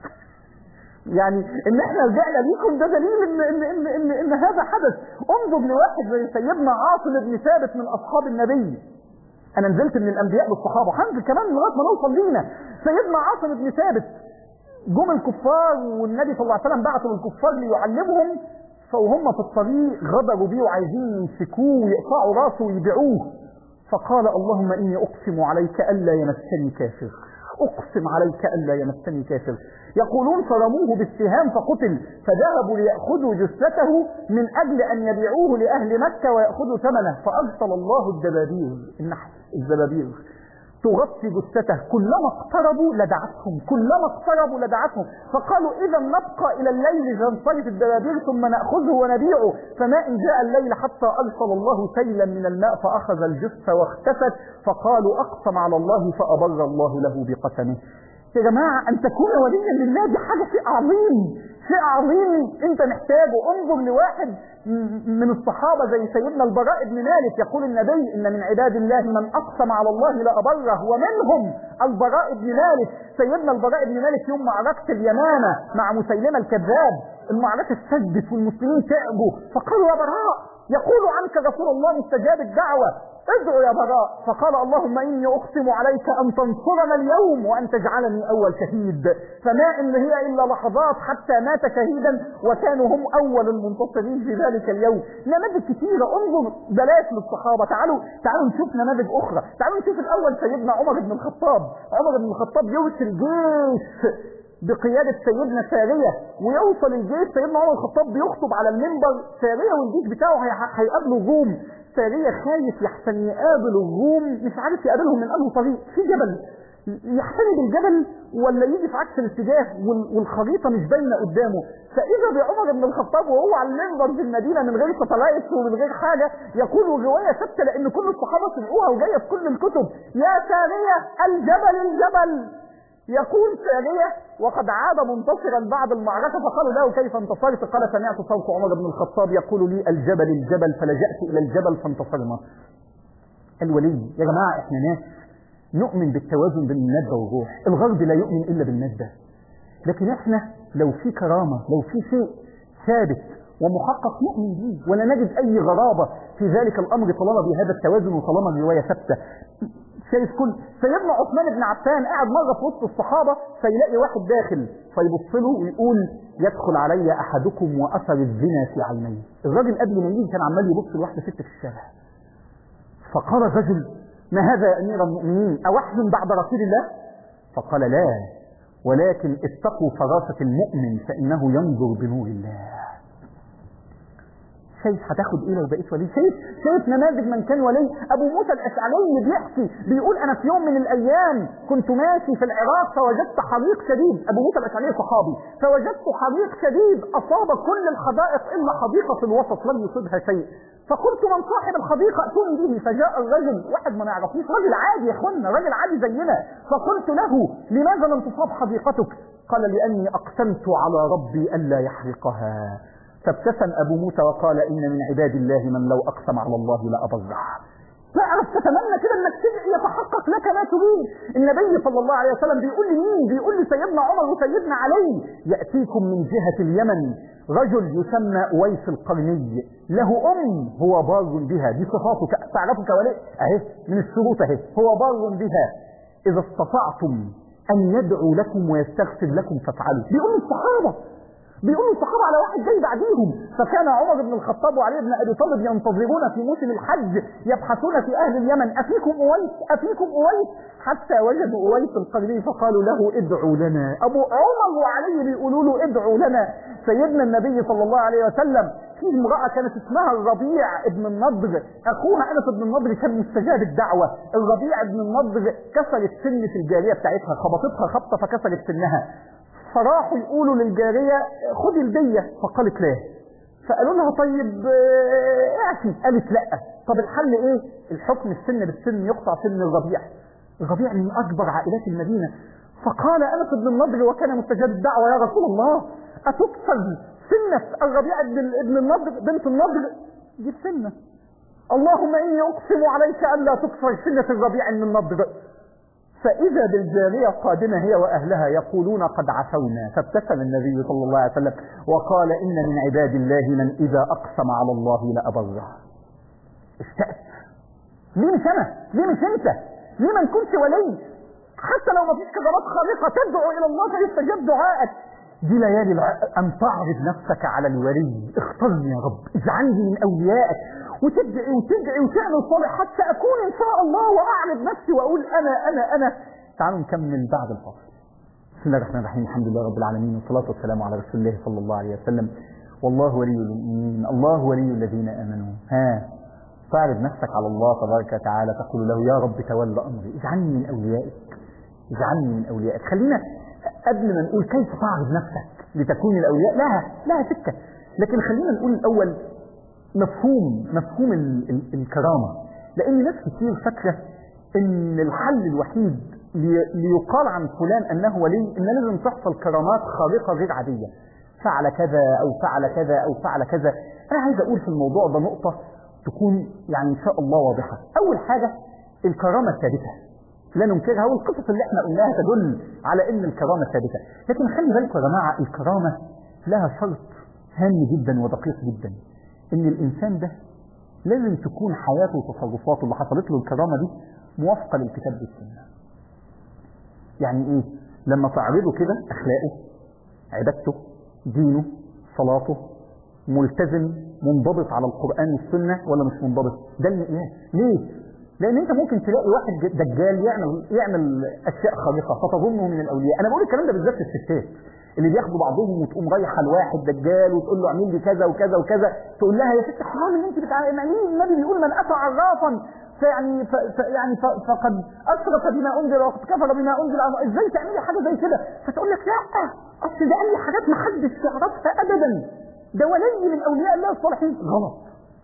يعني ان احنا رجعنا ليكم ده دليل ان ان ان ان, إن هذا حدث انظر لواحد زي سيدنا عاصم بن ثابت من اصحاب النبي انا نزلت من الانبياء للصحابه هنزل كمان لغايه ما نوصل لينا سيدنا عاصم بن ثابت جم الكفار والنبي صلى الله عليه وسلم بعثوا للكفار ليعلمهم فوهم في الطريق غدروا بيه وعايزين يمسكوه ويقطعوا راسه ويبيعوه فقال اللهم اني اقسم عليك الا يمسني كافر اقسم عليك الا يمسني كافر يقولون فرموه بالسهام فقتل فذهبوا ليأخذوا جثته من أجل أن يبيعوه لأهل مكة ويأخذوا ثمنه فأرسل الله الدبابير النحل الزبابير تغطي جثته كلما اقتربوا لدعتهم كلما اقتربوا لدعتهم فقالوا إذا نبقى إلى الليل تنصرف الدبابير ثم نأخذه ونبيعه فما إن جاء الليل حتى أرسل الله سيلا من الماء فأخذ الجثة واختفت فقالوا أقسم على الله فأبر الله له بقسمه يا جماعة أن تكون وليا لله دي حاجة شيء عظيم شيء عظيم أنت محتاجه انظر لواحد من الصحابة زي سيدنا البراء بن مالك يقول النبي إن من عباد الله من أقسم على الله لأبره ومنهم البراء بن مالك سيدنا البراء بن مالك يوم معركة اليمامة مع مسيلمة الكذاب المعركة اشتدت والمسلمين تعبوا فقالوا يا براء يقول عنك رسول الله مستجاب الدعوة ادعو يا براء فقال اللهم اني اقسم عليك ان تنصرنا اليوم وان تجعلني اول شهيد فما ان هي الا لحظات حتى مات شهيدا وكانوا هم اول المنتصرين في ذلك اليوم نماذج كثيرة انظر بلاش للصحابة تعالوا تعالوا نشوف نماذج اخرى تعالوا نشوف الاول سيدنا عمر بن الخطاب عمر بن الخطاب يرسل جيش بقيادة سيدنا سارية ويوصل الجيش سيدنا عمر الخطاب بيخطب على المنبر سارية والجيش بتاعه هيقابلوا الروم سارية خايف يحسن يقابل الروم مش عارف يقابلهم من أنه طريق في جبل يحتمي بالجبل ولا يجي في عكس الاتجاه والخريطه مش باينه قدامه فاذا بعمر بن الخطاب وهو على المنبر في المدينه من غير ساتلايت ومن غير حاجه يقول روايه ثابته لان كل الصحابه سمعوها وجايه في كل الكتب يا ساريه الجبل الجبل يقول سارية وقد عاد منتصرا بعد المعركة فقالوا له كيف انتصرت قال سمعت صوت عمر بن الخطاب يقول لي الجبل الجبل فلجأت إلى الجبل فانتصرنا الولي يا جماعة احنا ناس نؤمن بالتوازن بين المادة والروح الغرب لا يؤمن إلا بالمادة لكن احنا لو في كرامة لو في شيء ثابت ومحقق نؤمن به ولا نجد أي غرابة في ذلك الأمر طالما بهذا التوازن وطالما الرواية ثابتة شايف كل سيدنا عثمان بن عفان قاعد مرة في وسط الصحابة فيلاقي واحد داخل فيبص له ويقول يدخل علي أحدكم وأثر الزنا في عينيه الراجل قبل ما يجي كان عمال يبص لواحدة ست في الشارع فقال الرجل ما هذا يا أمير المؤمنين أوحي بعد رسول الله فقال لا ولكن اتقوا فراسة المؤمن فإنه ينظر بنور الله شايف هتاخد ايه لو بقيت ولي شايف شايف نماذج من كان ولي ابو موسى الاشعري بيحكي بيقول انا في يوم من الايام كنت ماشي في العراق فوجدت حريق شديد ابو موسى الاشعري صحابي فوجدت حريق شديد اصاب كل الحدائق الا حديقه في الوسط لم يصبها شيء فقلت من صاحب الحديقه اتوني به فجاء الرجل واحد ما نعرفوش راجل عادي يا اخوانا راجل عادي زينا فقلت له لماذا لم تصاب حديقتك قال لاني اقسمت على ربي الا يحرقها فابتسم أبو موسى وقال إن من عباد الله من لو أقسم على الله لأبرع تعرف تتمنى كده انك تدعي يتحقق لك ما تريد النبي صلى الله عليه وسلم بيقول لي مين بيقول لي سيدنا عمر وسيدنا علي يأتيكم من جهة اليمن رجل يسمى أويس القرني له أم هو بار بها دي صفاته تعرفوا كوالي اهي من الشروط اهي هو بار بها إذا استطعتم أن يدعو لكم ويستغفر لكم فافعلوا بيقول الصحابة بيقولوا الصحابة على واحد جاي بعديهم فكان عمر بن الخطاب وعلي بن أبي طالب ينتظرون في موسم الحج يبحثون في أهل اليمن أفيكم أويس أفيكم أويس حتى وجدوا أويس القرني فقالوا له ادعوا لنا أبو عمر وعلي بيقولوا له ادعوا لنا سيدنا النبي صلى الله عليه وسلم في امرأة كانت اسمها الربيع ابن النضر أخوها أنس بن النضر كان مستجاب الدعوة الربيع ابن النضر كسرت سن في الجارية بتاعتها خبطتها خبطة فكسرت سنها فراحوا يقولوا للجارية خدي الدية فقالت لا فقالوا لها طيب اعفي قالت لا طب الحل ايه الحكم السن بالسن يقطع سن الربيع الربيع من اكبر عائلات المدينة فقال انس بن النضر وكان مستجاب الدعوة يا رسول الله اتكسر سنة الربيع ابن النضر بنت النضر دي السنة اللهم اني اقسم عليك الا تكسر سنة الربيع بن النضر فإذا بالجارية قادمة هي وأهلها يقولون قد عفونا فابتسم النبي صلى الله عليه وسلم وقال إن من عباد الله من إذا أقسم على الله لأبره اشتأت ليه مش أنا ليه مش أنت ليه ما نكونش ولي حتى لو ما فيش كرامات خارقة تدعو إلى الله فيستجاب دعائك دي ليالي أن تعرض نفسك على الولي اخترني يا رب اجعلني من أوليائك وتدعي وتدعي وتعمل صالح حتى أكون إن شاء الله وأعرض نفسي وأقول أنا أنا أنا تعالوا نكمل بعد الفصل بسم الله الرحمن الرحيم الحمد لله رب العالمين والصلاة والسلام على رسول الله صلى الله عليه وسلم والله ولي المؤمنين الله ولي الذين آمنوا ها تعرض نفسك على الله تبارك وتعالى تقول له يا رب تولى أمري اجعلني من أوليائك اجعلني من أوليائك خلينا قبل ما نقول كيف تعرض نفسك لتكون الأولياء لها لها سكة لكن خلينا نقول الأول مفهوم مفهوم ال ال الكرامة لأن ناس كتير فاكرة إن الحل الوحيد لي ليقال عن فلان أنه ولي إن لازم تحصل كرامات خارقة غير عادية فعل كذا أو فعل كذا أو فعل كذا أنا عايز أقول في الموضوع ده نقطة تكون يعني إن شاء الله واضحة أول حاجة الكرامة الثابتة لا ننكرها والقصص اللي احنا قلناها تدل على ان الكرامة ثابتة لكن خلي بالكم يا جماعة الكرامة لها شرط هام جدا ودقيق جدا ان الانسان ده لازم تكون حياته وتصرفاته اللي حصلت له الكرامة دي موافقة للكتاب والسنة يعني ايه لما تعرضه كده اخلاقه عبادته دينه صلاته ملتزم منضبط على القرآن والسنة ولا مش منضبط ده المقياس ليه لان انت ممكن تلاقي واحد دجال يعمل يعمل اشياء خارقه فتظنه من الاولياء انا بقول الكلام ده بالذات الستات اللي بياخدوا بعضهم وتقوم رايحه لواحد دجال وتقول له اعمل لي كذا وكذا وكذا تقول لها يا ست حرام ان انت بتعمليه النبي بيقول من اتى عرافا يعني ف ف يعني ف فقد اشرك بما انزل وقد كفر بما انزل ازاي تعملي حاجه زي كده فتقول لك لا اصل ده قال لي حاجات ما حدش يعرفها ابدا ده ولي من اولياء الله الصالحين غلط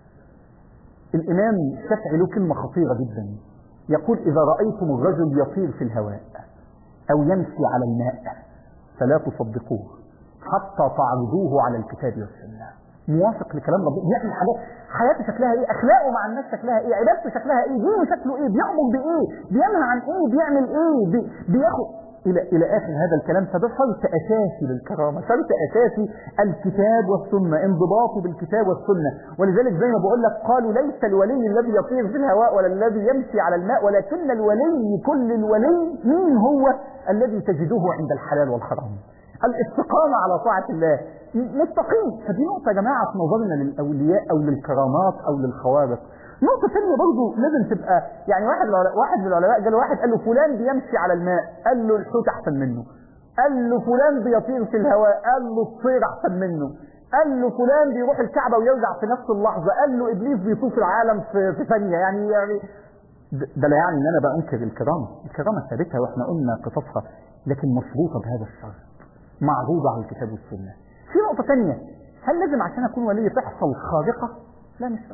الامام الشافعي له كلمه خطيره جدا يقول اذا رايتم الرجل يطير في الهواء او يمشي على الماء فلا تصدقوه حتى تعرضوه على الكتاب والسنه موافق لكلام ربنا بيعمل حاجات حياته شكلها ايه اخلاقه مع الناس شكلها ايه عبادته شكلها ايه دينه شكله ايه بيامر بايه بينهى عن ايه بيعمل ايه بي بياخد الى الى اخر هذا الكلام فده شرط اساسي للكرامه شرط اساسي الكتاب والسنه انضباطه بالكتاب والسنه ولذلك زي ما بقول لك قالوا ليس الولي الذي يطير في الهواء ولا الذي يمشي على الماء ولكن الولي كل الولي مين هو الذي تجده عند الحلال والحرام الاستقامه على طاعه الله مستقيم فدي نقطة يا جماعة في نظرنا للأولياء أو للكرامات أو للخوارق نقطة ثانية برضه لازم تبقى يعني واحد واحد من العلماء قال واحد قال له فلان بيمشي على الماء قال له الحوت أحسن منه قال له فلان بيطير في الهواء قال له الطير أحسن منه قال له فلان بيروح الكعبة ويرجع في نفس اللحظة قال له إبليس بيطوف العالم في, في ثانية يعني يعني ده لا يعني إن أنا بأنكر الكرامة الكرامة ثابتة وإحنا قلنا قصصها لكن مشروطة بهذا الشرط معروضة على الكتاب والسنة في نقطة تانية هل لازم عشان أكون ولي تحصل خارقة؟ لا مش شرط.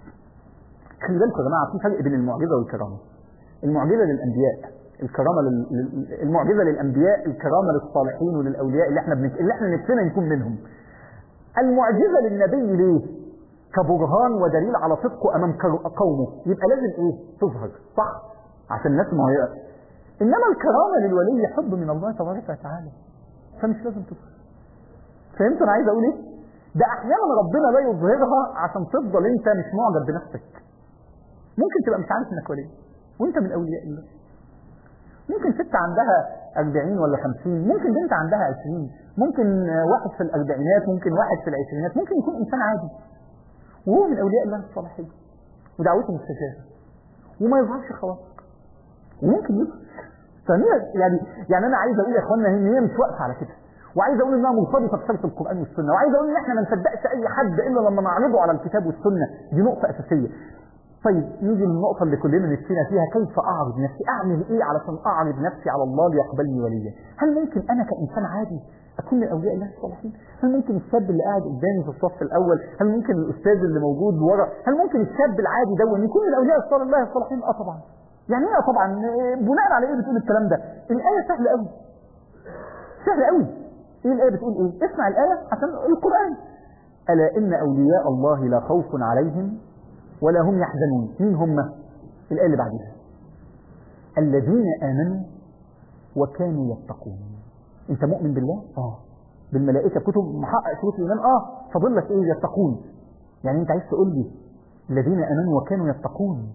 خلي بالكم يا جماعة في فرق بين المعجزة والكرامة. المعجزة للأنبياء، الكرامة لل... المعجزة للأنبياء، الكرامة للصالحين وللأولياء اللي احنا بنك... اللي احنا نفسنا نكون منهم. المعجزة للنبي ليه؟ كبرهان ودليل على صدقه أمام قومه، يبقى لازم إيه؟ تظهر، صح؟ عشان الناس ما هي إنما الكرامة للولي حب من الله تبارك وتعالى. فمش لازم تظهر. فهمت انا عايز اقول ايه ده احيانا ربنا لا يظهرها عشان تفضل انت مش معجب بنفسك ممكن تبقى مش عارف انك ولي وانت من اولياء الله ممكن ست عندها 40 ولا 50 ممكن بنت عندها 20 ممكن واحد في الاربعينات ممكن واحد في العشرينات ممكن يكون انسان عادي وهو من اولياء الله الصالحين ودعوته مستجابه وما يظهرش خلاص وممكن يظهر يعني يعني انا عايز اقول يا اخوانا ان هي مش واقفه على كده وعايز اقول انها مرتبطه بشرط القران والسنه وعايز اقول ان احنا ما نصدقش اي حد الا لما نعرضه على الكتاب والسنه دي نقطه اساسيه طيب نيجي للنقطه اللي كلنا نفسنا فيها كيف اعرض نفسي اعمل ايه علشان اعرض نفسي على الله ليقبلني وليا هل ممكن انا كانسان عادي اكون من اولياء الله الصالحين هل ممكن الشاب اللي قاعد قدامي في الصف الاول هل ممكن الاستاذ اللي موجود ورا هل ممكن الشاب العادي دون يكون من اولياء الصالح الله الصالحين اه طبعا يعني ايه طبعا بناء على ايه بتقول الكلام ده الايه سهله قوي سهله قوي ايه الآية بتقول ايه اسمع الآية عشان القرآن ألا إن أولياء الله لا خوف عليهم ولا هم يحزنون مين هم الآية اللي بعدها الذين آمنوا وكانوا يتقون انت مؤمن بالله اه بالملائكة كتب محقق شروط الإيمان اه فاضل لك ايه يتقون يعني انت عايز تقول لي الذين آمنوا وكانوا يتقون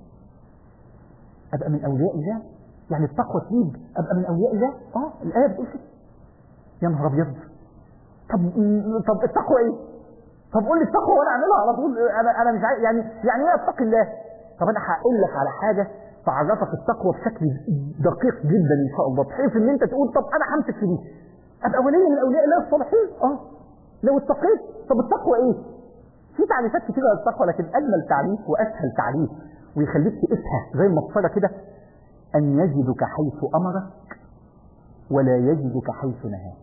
أبقى من أولياء الله يعني التقوى تجيب أبقى من أولياء الله اه الآية بتقول كده يا نهار ابيض طب طب التقوى ايه؟ طب قول لي التقوى وانا اعملها على طول انا انا مش عايز يعني يعني ايه اتقي الله؟ طب انا هقول لك على حاجه تعرفك التقوى بشكل دقيق جدا ان شاء الله بحيث ان انت تقول طب انا همسك في دي ابقى ولي من اولياء الله الصالحين اه لو اتقيت طب التقوى ايه؟ في تعريفات كتيره للتقوى لكن اجمل تعريف واسهل تعريف ويخليك تقيسها زي المسطره كده ان يجدك حيث امرك ولا يجدك حيث نهاك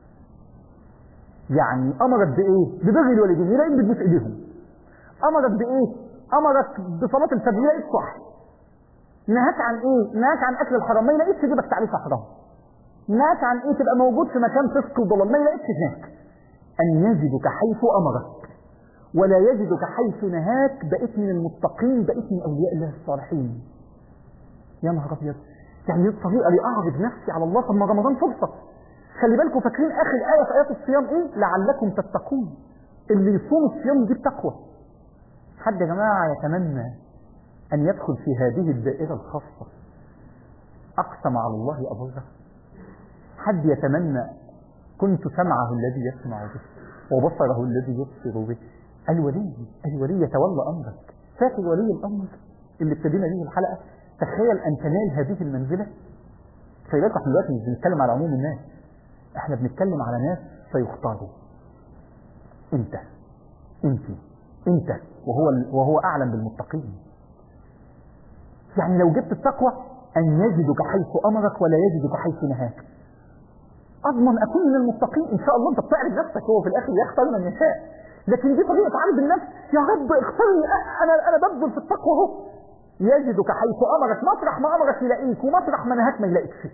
يعني امرك بايه ببغي الوالدين يلاقيك بتبوس ايديهم امرك بايه امرك بصلاه الفجر يلاقيك صح نهاك عن ايه نهاك عن اكل الحرام ما يلاقيش جيبك تعريف حرام نهاك عن ايه تبقى موجود في مكان فسق وضلال ما يلاقيش هناك ان يجدك حيث امرك ولا يجدك حيث نهاك بقيت من المتقين بقيت من اولياء الله الصالحين يا نهار ابيض يعني دي الطريقه لاعرض نفسي على الله طب ما رمضان فرصه خلي بالكم فاكرين اخر ايه في ايات الصيام ايه لعلكم تتقون اللي يصوم الصيام دي بتقوى حد يا جماعه يتمنى ان يدخل في هذه الدائره الخاصه اقسم على الله ابره حد يتمنى كنت سمعه الذي يسمع به وبصره الذي يبصر به الولي الولي يتولى امرك فاكر ولي الامر اللي ابتدينا به الحلقه تخيل ان تنال هذه المنزله خلي بالكم احنا دلوقتي مش بنتكلم على عموم الناس احنا بنتكلم على ناس سيختاروا انت انت انت وهو وهو اعلم بالمتقين يعني لو جبت التقوى أن يجدك حيث أمرك ولا يجدك حيث نهاك أضمن أكون من المتقين إن شاء الله أنت بتعرف نفسك هو في الآخر يختار من يشاء لكن دي طريقة عرض النفس يا رب اختارني أنا أنا ببذل في التقوى أهو يجدك حيث أمرك مطرح ما أمرك يلاقيك ومطرح ما نهاك ما يلاقيكش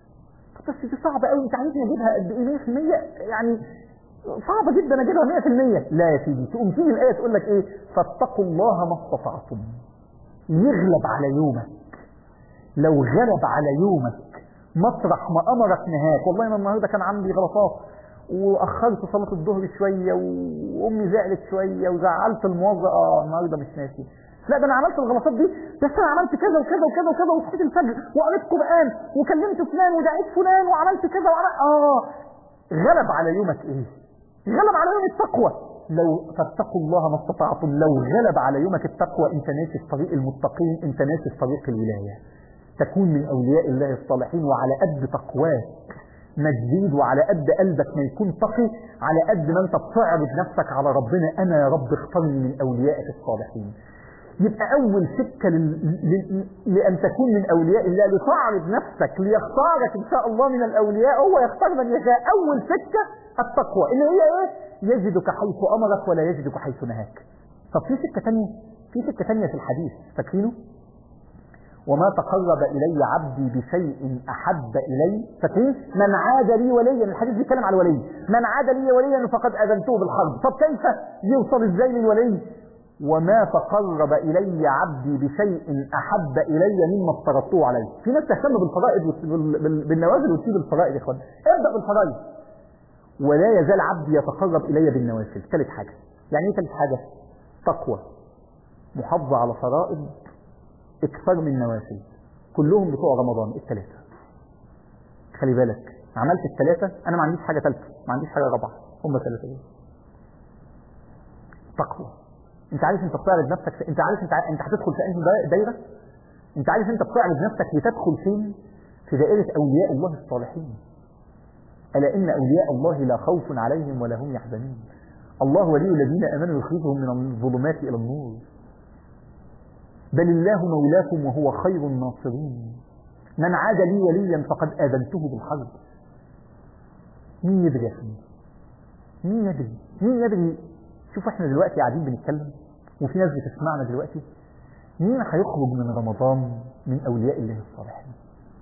بس دي صعبة قوي أنت عايزني أجيبها قد إيه 100% يعني صعبة جدا أجيبها 100% لا يا سيدي تقوم تيجي الآية تقول لك إيه فاتقوا الله ما استطعتم يغلب على يومك لو غلب على يومك مطرح ما امرك نهاك والله انا النهارده كان عندي غلطات واخرت صلاه الظهر شويه وامي زعلت شويه وزعلت الموظف اه النهارده مش ناسي لا ده انا عملت الغلطات دي بس انا عملت كذا وكذا وكذا وكذا وصحيت الفجر وقريت قران وكلمت فلان ودعيت فلان وعملت كذا وعملت اه غلب على يومك ايه؟ غلب على يوم التقوى لو فاتقوا الله ما استطعتم لو غلب على يومك التقوى انت ناسي في طريق المتقين انت ناسي في طريق الولايه تكون من أولياء الله الصالحين وعلى قد تقواك ما تزيد وعلى قد قلبك ما يكون تقي على قد ما انت بتعرض نفسك على ربنا انا يا رب اختارني من اوليائك الصالحين يبقى اول سكه لل... ل... لان تكون من اولياء الله لتعرض نفسك ليختارك ان شاء الله من الاولياء هو يختار من يشاء اول سكه التقوى اللي هي ايه يجدك حيث امرك ولا يجدك حيث نهاك طب في سكه ثانيه في سكه ثانيه في الحديث فاكرينه وما تقرب إلي عبدي بشيء أحب إلي فكيف من عاد لي وليا الحديث بيتكلم على الولي من عاد لي وليا فقد أذنته بالحرب طب كيف يوصل إزاي للولي وما تقرب إلي عبدي بشيء أحب إلي مما افترضته عليه في ناس تهتم بالفرائض بالنوازل وتسيب الفرائض يا إخوان ابدأ بالفرائض ولا يزال عبدي يتقرب إلي بالنوافل ثالث حاجة يعني ايه ثالث حاجة تقوى محافظة على فرائض اكثر من نوافل كلهم بتوع رمضان الثلاثة خلي بالك عملت الثلاثة انا ما عنديش حاجة ثالثة ما عنديش حاجة رابعة هم ثلاثة دول تقوى انت عارف انت بتعرض نفسك انت عارف انت انت هتدخل في انهي دايرة انت عارف انت بتعرض نفسك لتدخل فين في دائرة اولياء الله الصالحين الا ان اولياء الله لا خوف عليهم ولا هم يحزنون الله ولي الذين امنوا يخرجهم من الظلمات الى النور بل الله مولاكم وهو خير الناصرين من عاد لي وليا فقد آذنته بالحرب مين يدري يا أخي مين يدري مين يدري شوف احنا دلوقتي قاعدين بنتكلم وفي ناس بتسمعنا دلوقتي مين هيخرج من رمضان من أولياء الله الصالحين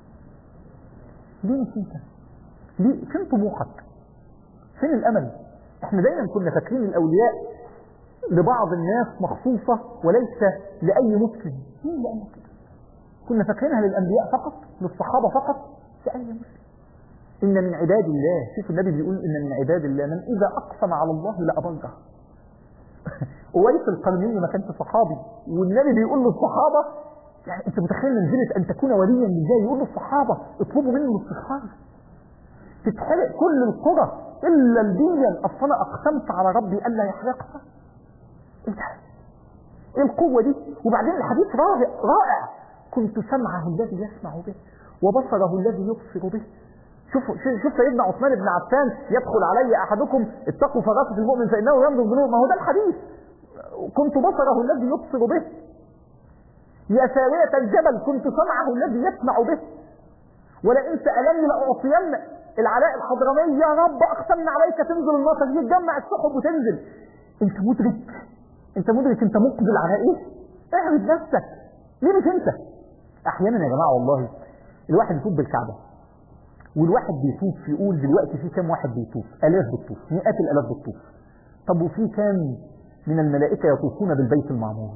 ليه مش انت ليه فين طموحك فين الأمل احنا دايما كنا فاكرين الأولياء لبعض الناس مخصوصة وليس لأي مسلم مين اللي قال كده كنا فاكرينها للأنبياء فقط للصحابة فقط لأي مسلم إن من عباد الله شوف النبي بيقول إن من عباد الله من إذا أقسم على الله لأبره أويس القرني ما كانش صحابي والنبي بيقول للصحابة يعني أنت متخيل منزلة أن تكون وليا إزاي يقول للصحابة اطلبوا منه الاستغفار تتحرق كل القرى إلا الدنيا أصل أنا أقسمت على ربي ألا يحرقها ايه ده ايه القوة دي وبعدين الحديث رائع رائع كنت سمعه الذي يسمع به وبصره الذي يبصر به شوف شوف سيدنا عثمان بن عفان يدخل علي احدكم اتقوا فراسة المؤمن فانه ينظر بنور ما هو ده الحديث كنت بصره الذي يبصر به يا ساوية الجبل كنت سمعه الذي يسمع به ولئن سألني لأعطين العلاء الحضرمي يا رب أقسمنا عليك تنزل النصر يتجمع السحب وتنزل انت مدرك انت مدرك انت مقبل على ايه اعرض نفسك ليه مش انت احيانا يا جماعة والله الواحد يطوف بالكعبة والواحد بيطوف يقول دلوقتي في كام واحد بيطوف الاف بتطوف مئات الالاف بتطوف طب وفي كام من الملائكة يطوفون بالبيت المعمور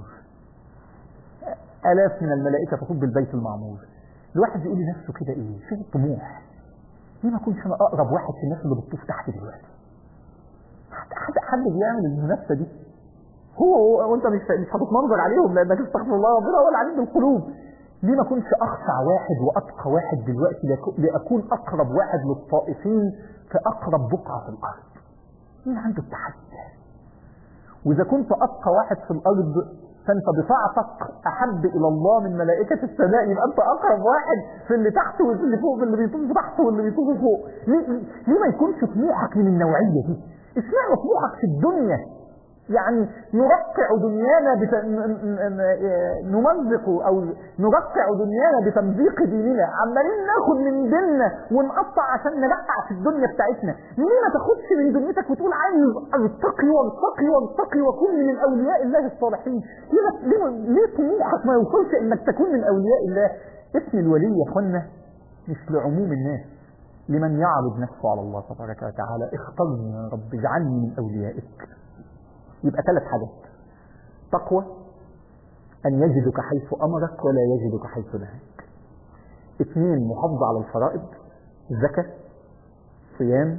الاف من الملائكة تطوف بالبيت المعمور الواحد يقول لنفسه كده ايه فين الطموح ليه ما اكونش انا اقرب واحد في الناس اللي بتطوف تحت دلوقتي حد حد بيعمل المنافسه دي هو وانت مش مش هتتمنظر عليهم لانك استغفر الله ربنا هو العليم بالقلوب ليه ما اكونش اخشع واحد واتقى واحد دلوقتي لاكون اقرب واحد للطائفين في اقرب بقعه في الارض مين عنده التحدي واذا كنت اتقى واحد في الارض فانت بطاعتك احب الى الله من ملائكه السماء يبقى انت اقرب واحد في اللي تحت واللي فوق واللي بيطوف تحت واللي بيطوف فوق ليه, ليه ما يكونش طموحك من النوعيه دي اشمعنى طموحك في الدنيا يعني نرقع دنيانا بت... نمزق او نرقع دنيانا بتمزيق ديننا عمالين ناخد من ديننا ونقطع عشان نرقع في الدنيا بتاعتنا ليه ما تاخدش من دنيتك وتقول عايز ارتقي وارتقي وارتقي واكون من اولياء الله الصالحين ليه ليه, ليه طموحك ما يوصلش انك تكون من اولياء الله اسم الولي يا اخوانا مش لعموم الناس لمن يعرض نفسه على الله تبارك وتعالى اخترني يا رب اجعلني من اوليائك يبقى ثلاث حاجات تقوى أن يجدك حيث أمرك ولا يجدك حيث نهاك اثنين محافظة على الفرائض زكاة صيام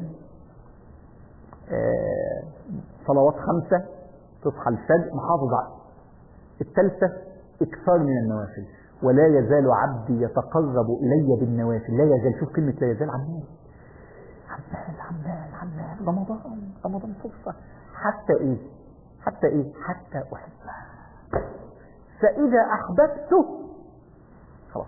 آه، صلوات خمسة تصحى الفجر محافظ على الثالثة إكثار من النوافل ولا يزال عبدي يتقرب إلي بالنوافل لا يزال شوف كلمة لا يزال عمال عمال عمال عمال رمضان رمضان فرصة حتى إيه حتى إيه حتى أحبه فإذا أحببته خلاص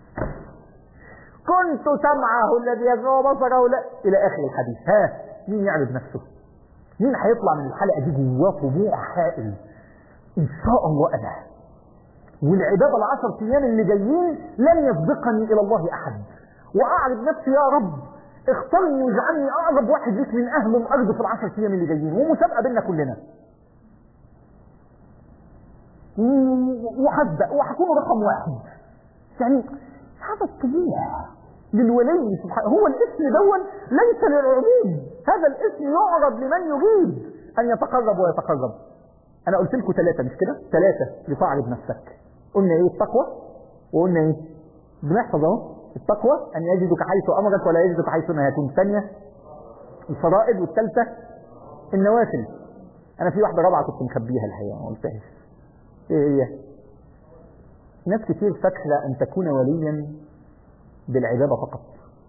كنت سمعه الذي يسمع بصره لا إلى آخر الحديث ها مين يعرض نفسه مين هيطلع من الحلقة دي جواه طموح هائل إن شاء الله أنا والعبادة العشر أيام اللي جايين لن يسبقني إلى الله أحد وأعرض نفسي يا رب اختارني واجعلني أقرب واحد ليك من أهل الأرض في العشر أيام اللي جايين ومسابقة بيننا كلنا وهبدأ وهكون رقم واحد يعني هذا الطموح للولي سبحانه هو الاسم دون ليس للعموم هذا الاسم يعرض لمن يريد أن يتقرب ويتقرب أنا قلت لكم ثلاثة مش كده ثلاثة لتعرض نفسك قلنا إيه التقوى وقلنا إيه بنحفظ أهو التقوى أن يجدك حيث أمرك ولا يجدك حيث نهاك الثانية الفرائض والثالثة النوافل أنا في واحدة رابعة كنت مخبيها الحقيقة ما قلتهاش ايه هي ناس كتير فاكرة ان تكون وليا بالعبادة فقط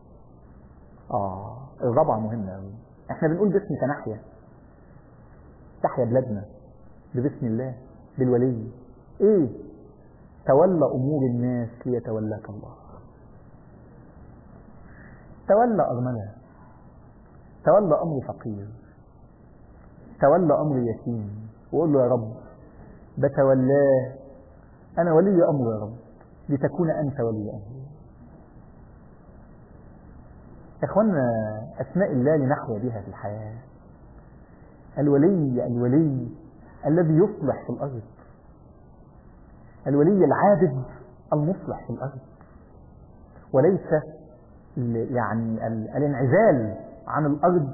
اه الرابعة مهمة قوي احنا بنقول باسم تنحيا تحيا بلادنا ببسم الله بالولي ايه تولى امور الناس ليتولاك الله تولى ارملة تولى امر فقير تولى امر يتيم وقول له يا رب بتولاه أنا ولي أمر يا رب لتكون أنت ولي أمر يا إخوانا أسماء الله لنحيا بها في الحياة الولي الولي الذي يصلح في الأرض الولي العابد المصلح في الأرض وليس يعني الانعزال عن الأرض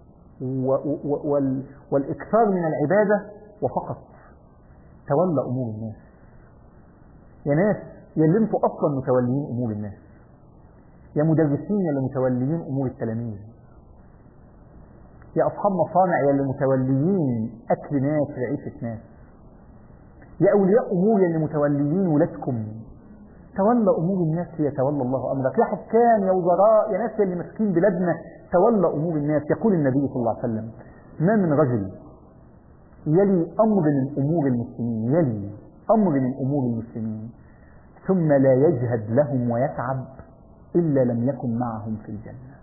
والإكثار من العبادة وفقط تولى أمور الناس يا ناس يا اللي انتوا أصلا متوليين أمور الناس يا مدرسين يا اللي متوليين أمور التلاميذ يا أصحاب مصانع يا اللي متوليين أكل ناس رعيشة ناس يا أولياء أمور يا اللي متوليين ولادكم تولى أمور الناس ليتولى الله أمرك يا حكام يا وزراء يا ناس يا اللي ماسكين بلادنا تولى أمور الناس يقول النبي صلى الله عليه وسلم ما من رجل يلي أمر من أمور المسلمين يلي أمر من أمور المسلمين ثم لا يجهد لهم ويتعب إلا لم يكن معهم في الجنة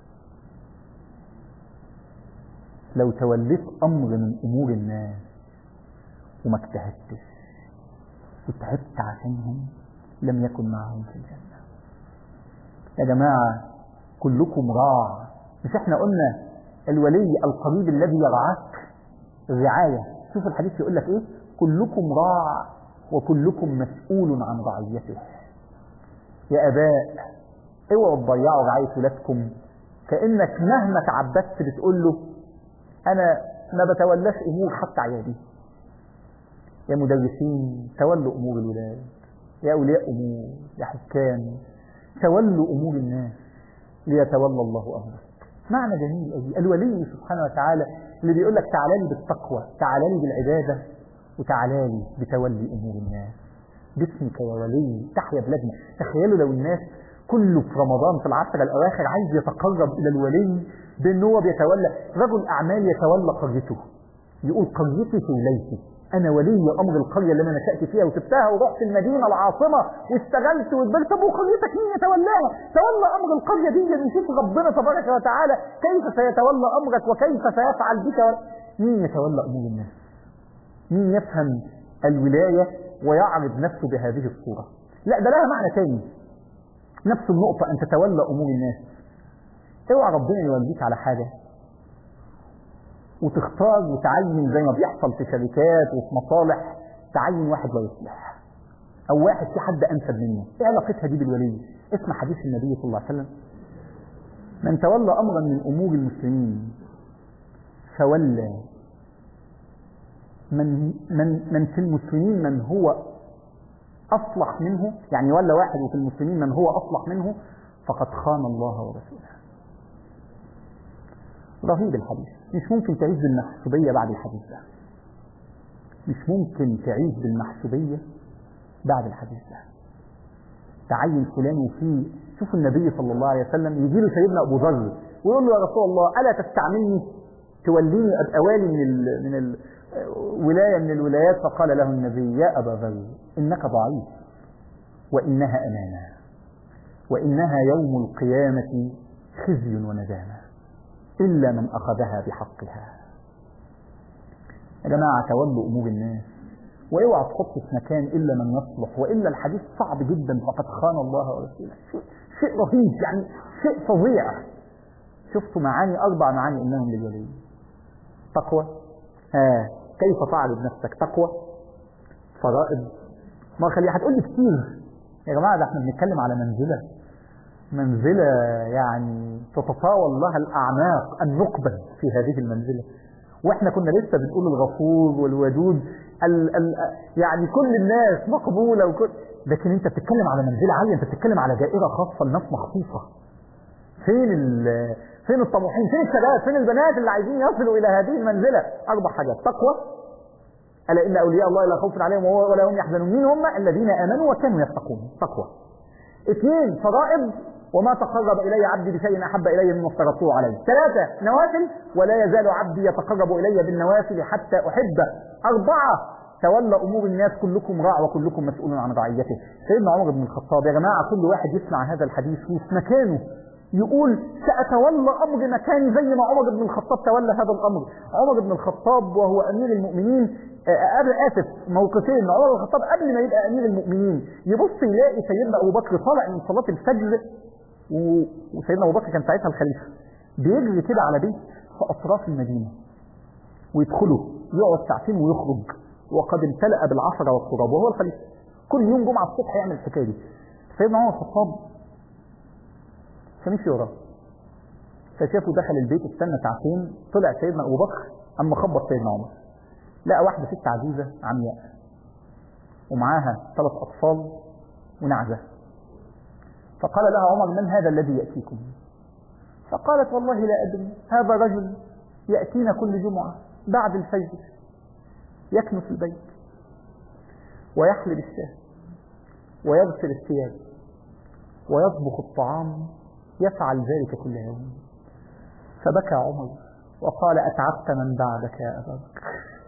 لو توليت أمر من أمور الناس وما اجتهدتش وتعبت عشانهم لم يكن معهم في الجنة يا جماعة كلكم راع مش احنا قلنا الولي القريب الذي يرعاك الرعاية شوف الحديث يقول لك ايه كلكم راع وكلكم مسؤول عن رعيته يا اباء اوعوا تضيعوا رعاية ولادكم كأنك مهما تعبدت بتقول له انا ما بتولاش امور حتى عيالي يا مدرسين تولوا امور الولاد يا اولياء امور يا حكام تولوا امور الناس ليتولى الله امرك معنى جميل قوي الولي سبحانه وتعالى اللي بيقول لك تعالى لي بالتقوى تعالى لي بالعباده وتعالى لي بتولي امور الناس باسمك يا ولي تحيا بلادنا تخيلوا لو الناس كله في رمضان في العشر الاواخر عايز يتقرب الى الولي بان هو بيتولى رجل اعمال يتولى قريته يقول قريتي في ولايتي انا ولي امر القريه اللي انا نشات فيها وسبتها ورحت المدينه العاصمه واشتغلت وكبرت طب وقريتك مين يتولاها؟ تولى امر القريه دي نشوف ربنا تبارك وتعالى كيف سيتولى امرك وكيف سيفعل بك مين يتولى امور الناس؟ مين يفهم الولاية ويعرض نفسه بهذه الصورة لا ده لها معنى تاني نفس النقطة أن تتولى أمور الناس اوعى ربنا يوليك على حاجة وتختار وتعين زي ما بيحصل في شركات وفي مصالح تعين واحد لا يصلح او واحد في حد انسب منه ايه علاقتها دي بالولي اسمع حديث النبي صلى الله عليه وسلم من تولى امرا من امور المسلمين فولى من من من في المسلمين من هو اصلح منه يعني ولا واحد وفي المسلمين من هو اصلح منه فقد خان الله ورسوله رهيب الحديث مش ممكن تعيش بالمحسوبية بعد الحديث ده مش ممكن تعيش بالمحسوبية بعد الحديث ده تعين فلان وفيه شوف النبي صلى الله عليه وسلم يجي له سيدنا ابو ذر ويقول له يا رسول الله الا تستعملني توليني ابقى والي من ال من ال ولايه من الولايات فقال له النبي يا ابا ذر انك ضعيف وانها امانه وانها يوم القيامه خزي وندامه الا من اخذها بحقها يا جماعه تولوا امور الناس واوعى تحط في مكان الا من يصلح والا الحديث صعب جدا فقد خان الله ورسوله شيء, شيء رهيب يعني شيء فظيع شفتوا معاني اربع معاني انهم للولي تقوى ها كيف تعرض نفسك تقوى فرائض ما خلي هتقول لي كتير يا جماعه ده احنا بنتكلم على منزله منزله يعني تتطاول لها الاعناق ان نقبل في هذه المنزله واحنا كنا لسه بنقول الغفور والودود ال ال يعني كل الناس مقبوله وكل لكن انت بتتكلم على منزله عاليه انت بتتكلم على دائره خاصه لناس مخصوصه فين ال فين الطموحين فين الشباب فين البنات اللي عايزين يصلوا الى هذه المنزله اربع حاجات تقوى الا ان اولياء الله لا خوف عليهم ولا هم يحزنون مين هم الذين امنوا وكانوا يتقون تقوى اثنين فرائض وما تقرب إلي عبدي بشيء أحب إلي مما افترضته عليه ثلاثة نوافل ولا يزال عبدي يتقرب إلي بالنوافل حتى أحبه أربعة تولى أمور الناس كلكم راع وكلكم مسؤول عن رعيته سيدنا عمر بن الخطاب يا جماعة كل واحد يسمع هذا الحديث وفي مكانه يقول سأتولى أمر مكاني زي ما عمر بن الخطاب تولى هذا الأمر عمر بن الخطاب وهو أمير المؤمنين قبل آسف موقفين عمر بن الخطاب قبل ما يبقى أمير المؤمنين يبص يلاقي سيدنا أبو بكر طالع من صلاة الفجر وسيدنا ابو بكر كان ساعتها الخليفه بيجري كده على بيت في اطراف المدينه ويدخلوا يقعد ساعتين ويخرج وقد امتلأ بالعشرة والتراب وهو الخليفه كل يوم جمعه الصبح يعمل الحكايه دي سيدنا عمر الخطاب فمشي وراه فشافه دخل البيت استنى ساعتين طلع سيدنا ابو بكر اما خبط سيدنا عمر لقى واحده ست عزيزه عمياء ومعاها ثلاث اطفال ونعجه فقال لها عمر من هذا الذي يأتيكم فقالت والله لا أدري هذا رجل يأتينا كل جمعة بعد الفجر يكنس البيت ويحلب الشاه ويغسل الثياب ويطبخ الطعام يفعل ذلك كل يوم فبكى عمر وقال أتعبت من بعدك يا أبا بكر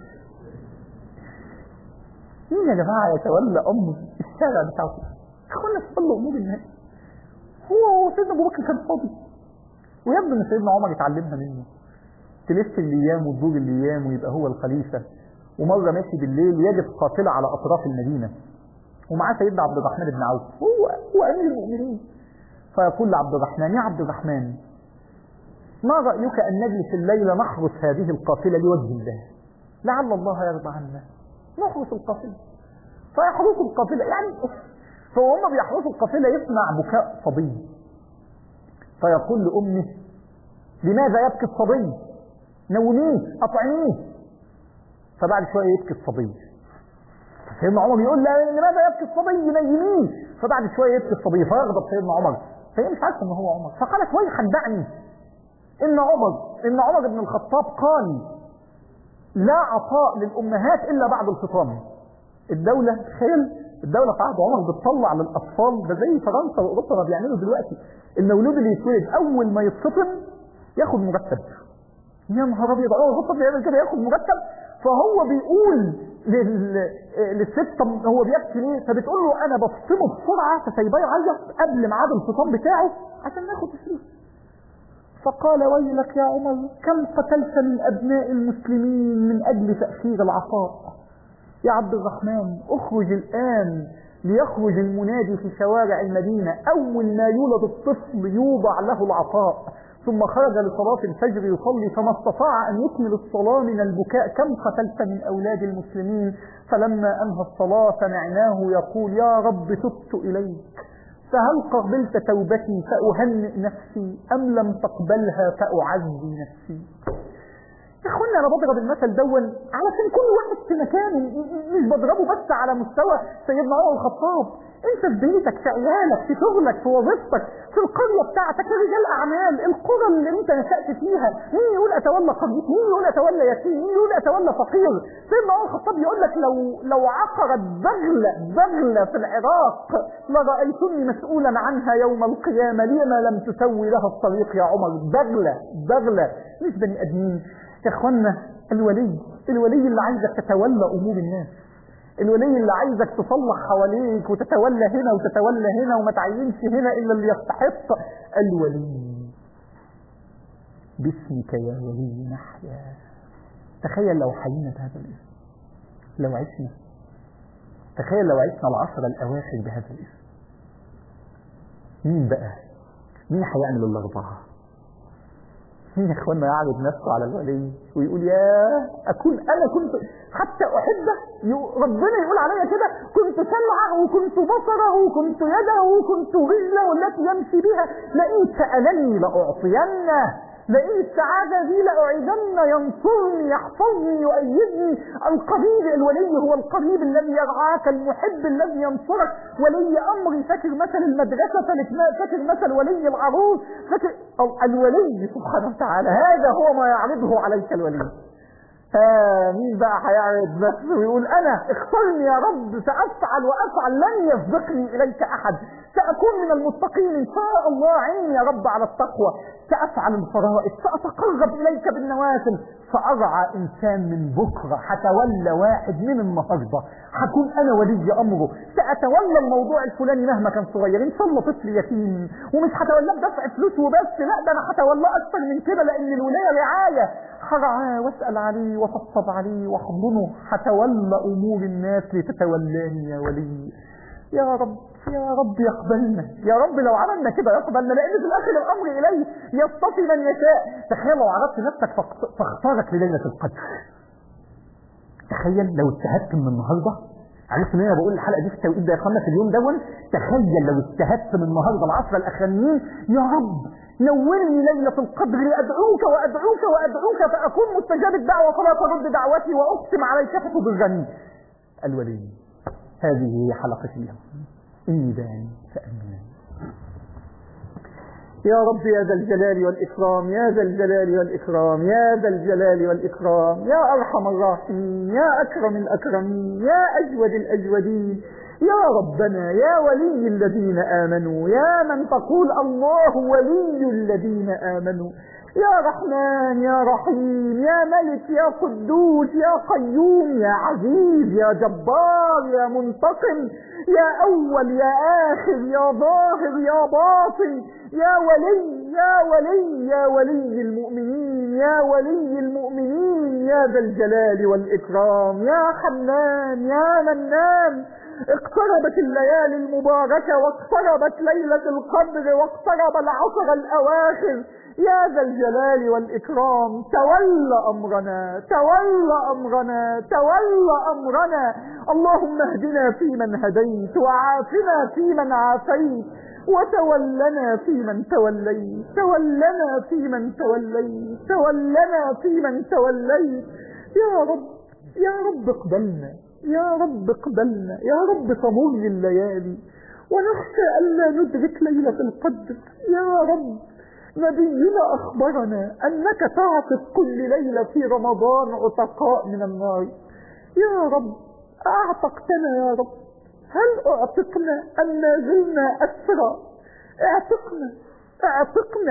مين يا جماعة يتولى أمر الشارع بتاعته اخوانا صلوا أمور الناس هو سيدنا ابو بكر كان فاضي ويبدو ان سيدنا عمر يتعلمها منه تلف الايام وتدور الايام ويبقى هو الخليفه ومره ماشي بالليل يجد قافله على اطراف المدينه ومعاه سيدنا عبد الرحمن بن عوف هو هو امير المؤمنين فيقول لعبد الرحمن يا عبد الرحمن ما رايك ان نجلس الليله نحرس هذه القافله لوجه الله لعل الله يرضى عنا نحرس القافله فيحرسوا القافله يعني فهم بيحرسوا القافلة يسمع بكاء صبي فيقول لأمه لماذا يبكي الصبي نوميه أطعميه فبعد شوية يبكي الصبي سيدنا عمر يقول لا لماذا يبكي الصبي نيميه فبعد شوية يبكي الصبي فيغضب سيدنا عمر فهي مش عارفة ان هو عمر فقالت ويحا دعني ان عمر ان عمر بن الخطاب قال لا عطاء للأمهات إلا بعد الفطام الدولة تخيل الدولة في عهد عمر بتطلع للأطفال ده زي فرنسا وأوروبا ما بيعملوا دلوقتي المولود اللي يتولد أول ما يتفطم ياخد مرتب يا نهار أبيض أول الخطة بيعمل كده ياخد مرتب فهو بيقول لل... للست طب هو بيبكي ليه؟ فبتقول له أنا بفطمه بسرعة فسايباه يعيط قبل ميعاد الفطام بتاعه عشان ناخد فلوس فقال ويلك يا عمر كم قتلت من أبناء المسلمين من أجل تأخير العطاء يا عبد الرحمن اخرج الآن ليخرج المنادي في شوارع المدينة أول ما يولد الطفل يوضع له العطاء ثم خرج لصلاة الفجر يصلي فما استطاع أن يكمل الصلاة من البكاء كم قتلت من أولاد المسلمين فلما أنهى الصلاة سمعناه يقول يا رب تبت إليك فهل قبلت توبتي فأهنئ نفسي أم لم تقبلها فأعزي نفسي يا اخوانا انا بضرب المثل دون علشان كل واحد في مكانه مش بضربه بس على مستوى سيدنا عمر الخطاب انت في بيتك في عيالك في شغلك في وظيفتك في القرية بتاعتك رجال اعمال القرى اللي انت نشأت فيها مين يقول اتولى قرية مين يقول اتولى يتيم مين يقول اتولى فقير سيدنا عمر الخطاب يقول لك لو لو عقرت بغلة بغلة في العراق لرأيتني مسؤولا عنها يوم القيامة لما لم تسوي لها الطريق يا عمر بغلة بغلة مش بني ادمين يا اخوانا الولي الولي اللي عايزك تتولى امور الناس الولي اللي عايزك تصلح حواليك وتتولى هنا وتتولى هنا وما تعينش هنا الا اللي يستحق الولي باسمك يا ولي نحيا تخيل لو حيينا بهذا الاسم لو عشنا تخيل لو عشنا العشر الاواخر بهذا الاسم مين بقى مين هيعمل الاربعه مين يا اخوانا يعرض نفسه على الولي ويقول يا اكون انا كنت حتى احبه ربنا يقول عليا كده كنت سمعه وكنت بصره وكنت يده وكنت رجله التي يمشي بها لئن سالني لاعطينه لئن السعادة دي لأعيدن ينصرني يحفظني يؤيدني القريب الولي هو القريب الذي يرعاك المحب الذي ينصرك ولي أمري فاكر مثل المدرسة فاكر مثل ولي العروس فاكر الولي سبحانه وتعالى هذا هو ما يعرضه عليك الولي آه مين بقى هيعرض نفسه ويقول انا اخترني يا رب سافعل وافعل لن يسبقني اليك احد ساكون من المتقين ان شاء الله عيني يا رب على التقوى سافعل الفرائض ساتقرب اليك بالنوافل سارعى انسان من بكره هتولى واحد من النهارده هكون انا ولي امره ساتولى الموضوع الفلاني مهما كان صغير ان شاء الله طفل يتيم ومش هتولاه بدفع فلوس وبس لا ده انا هتولاه اكتر من كده لان الولايه رعايه هرعاه واسال عليه وطبطب عليه واحضنه هتولى امور الناس لتتولاني يا ولي يا رب يا رب يقبلنا يا رب لو عملنا كده يقبلنا لان في الاخر الامر اليه يصطفي من يشاء تخيل لو عرضت نفسك فاختارك لليله القدر تخيل لو اجتهدت من النهارده عرفت ان انا بقول الحلقه دي في التوقيت ده يا اخوانا في اليوم دون تخيل لو اجتهدت من النهارده العشره الاخرانيين يا رب نورني ليلة القدر أدعوك وأدعوك وأدعوك فأكون مستجاب الدعوة فلا ترد دعوتي وأقسم عليك فتبرني الولي هذه هي حلقة اليوم إني داعي فأمين يا رب يا ذا الجلال والإكرام يا ذا الجلال والإكرام يا ذا الجلال والإكرام يا أرحم الراحمين يا أكرم الأكرمين يا أجود الأجودين يا ربنا يا ولي الذين آمنوا يا من تقول الله ولي الذين آمنوا يا رحمن يا رحيم يا ملك يا قدوس يا قيوم يا عزيز يا جبار يا منتقم يا أول يا آخر يا ظاهر يا باطن يا ولي يا ولي يا ولي المؤمنين يا ولي المؤمنين يا ذا الجلال والإكرام يا حنان يا منان اقتربت الليالي المباركة واقتربت ليلة القدر واقترب العصر الأواخر يا ذا الجلال والإكرام تولى أمرنا تولى أمرنا تولى أمرنا اللهم اهدنا فيمن هديت وعافنا فيمن عافيت وتولنا فيمن توليت تولنا فيمن توليت تولنا فيمن توليت يا رب يا رب اقبلنا يا رب اقبلنا يا رب تمر الليالي ونخشى ألا ندرك ليلة القدر يا رب نبينا أخبرنا أنك تعتق كل ليلة في رمضان عتقاء من النار يا رب أعتقتنا يا رب هل أعتقنا أم ما زلنا أسرى اعتقنا اعتقنا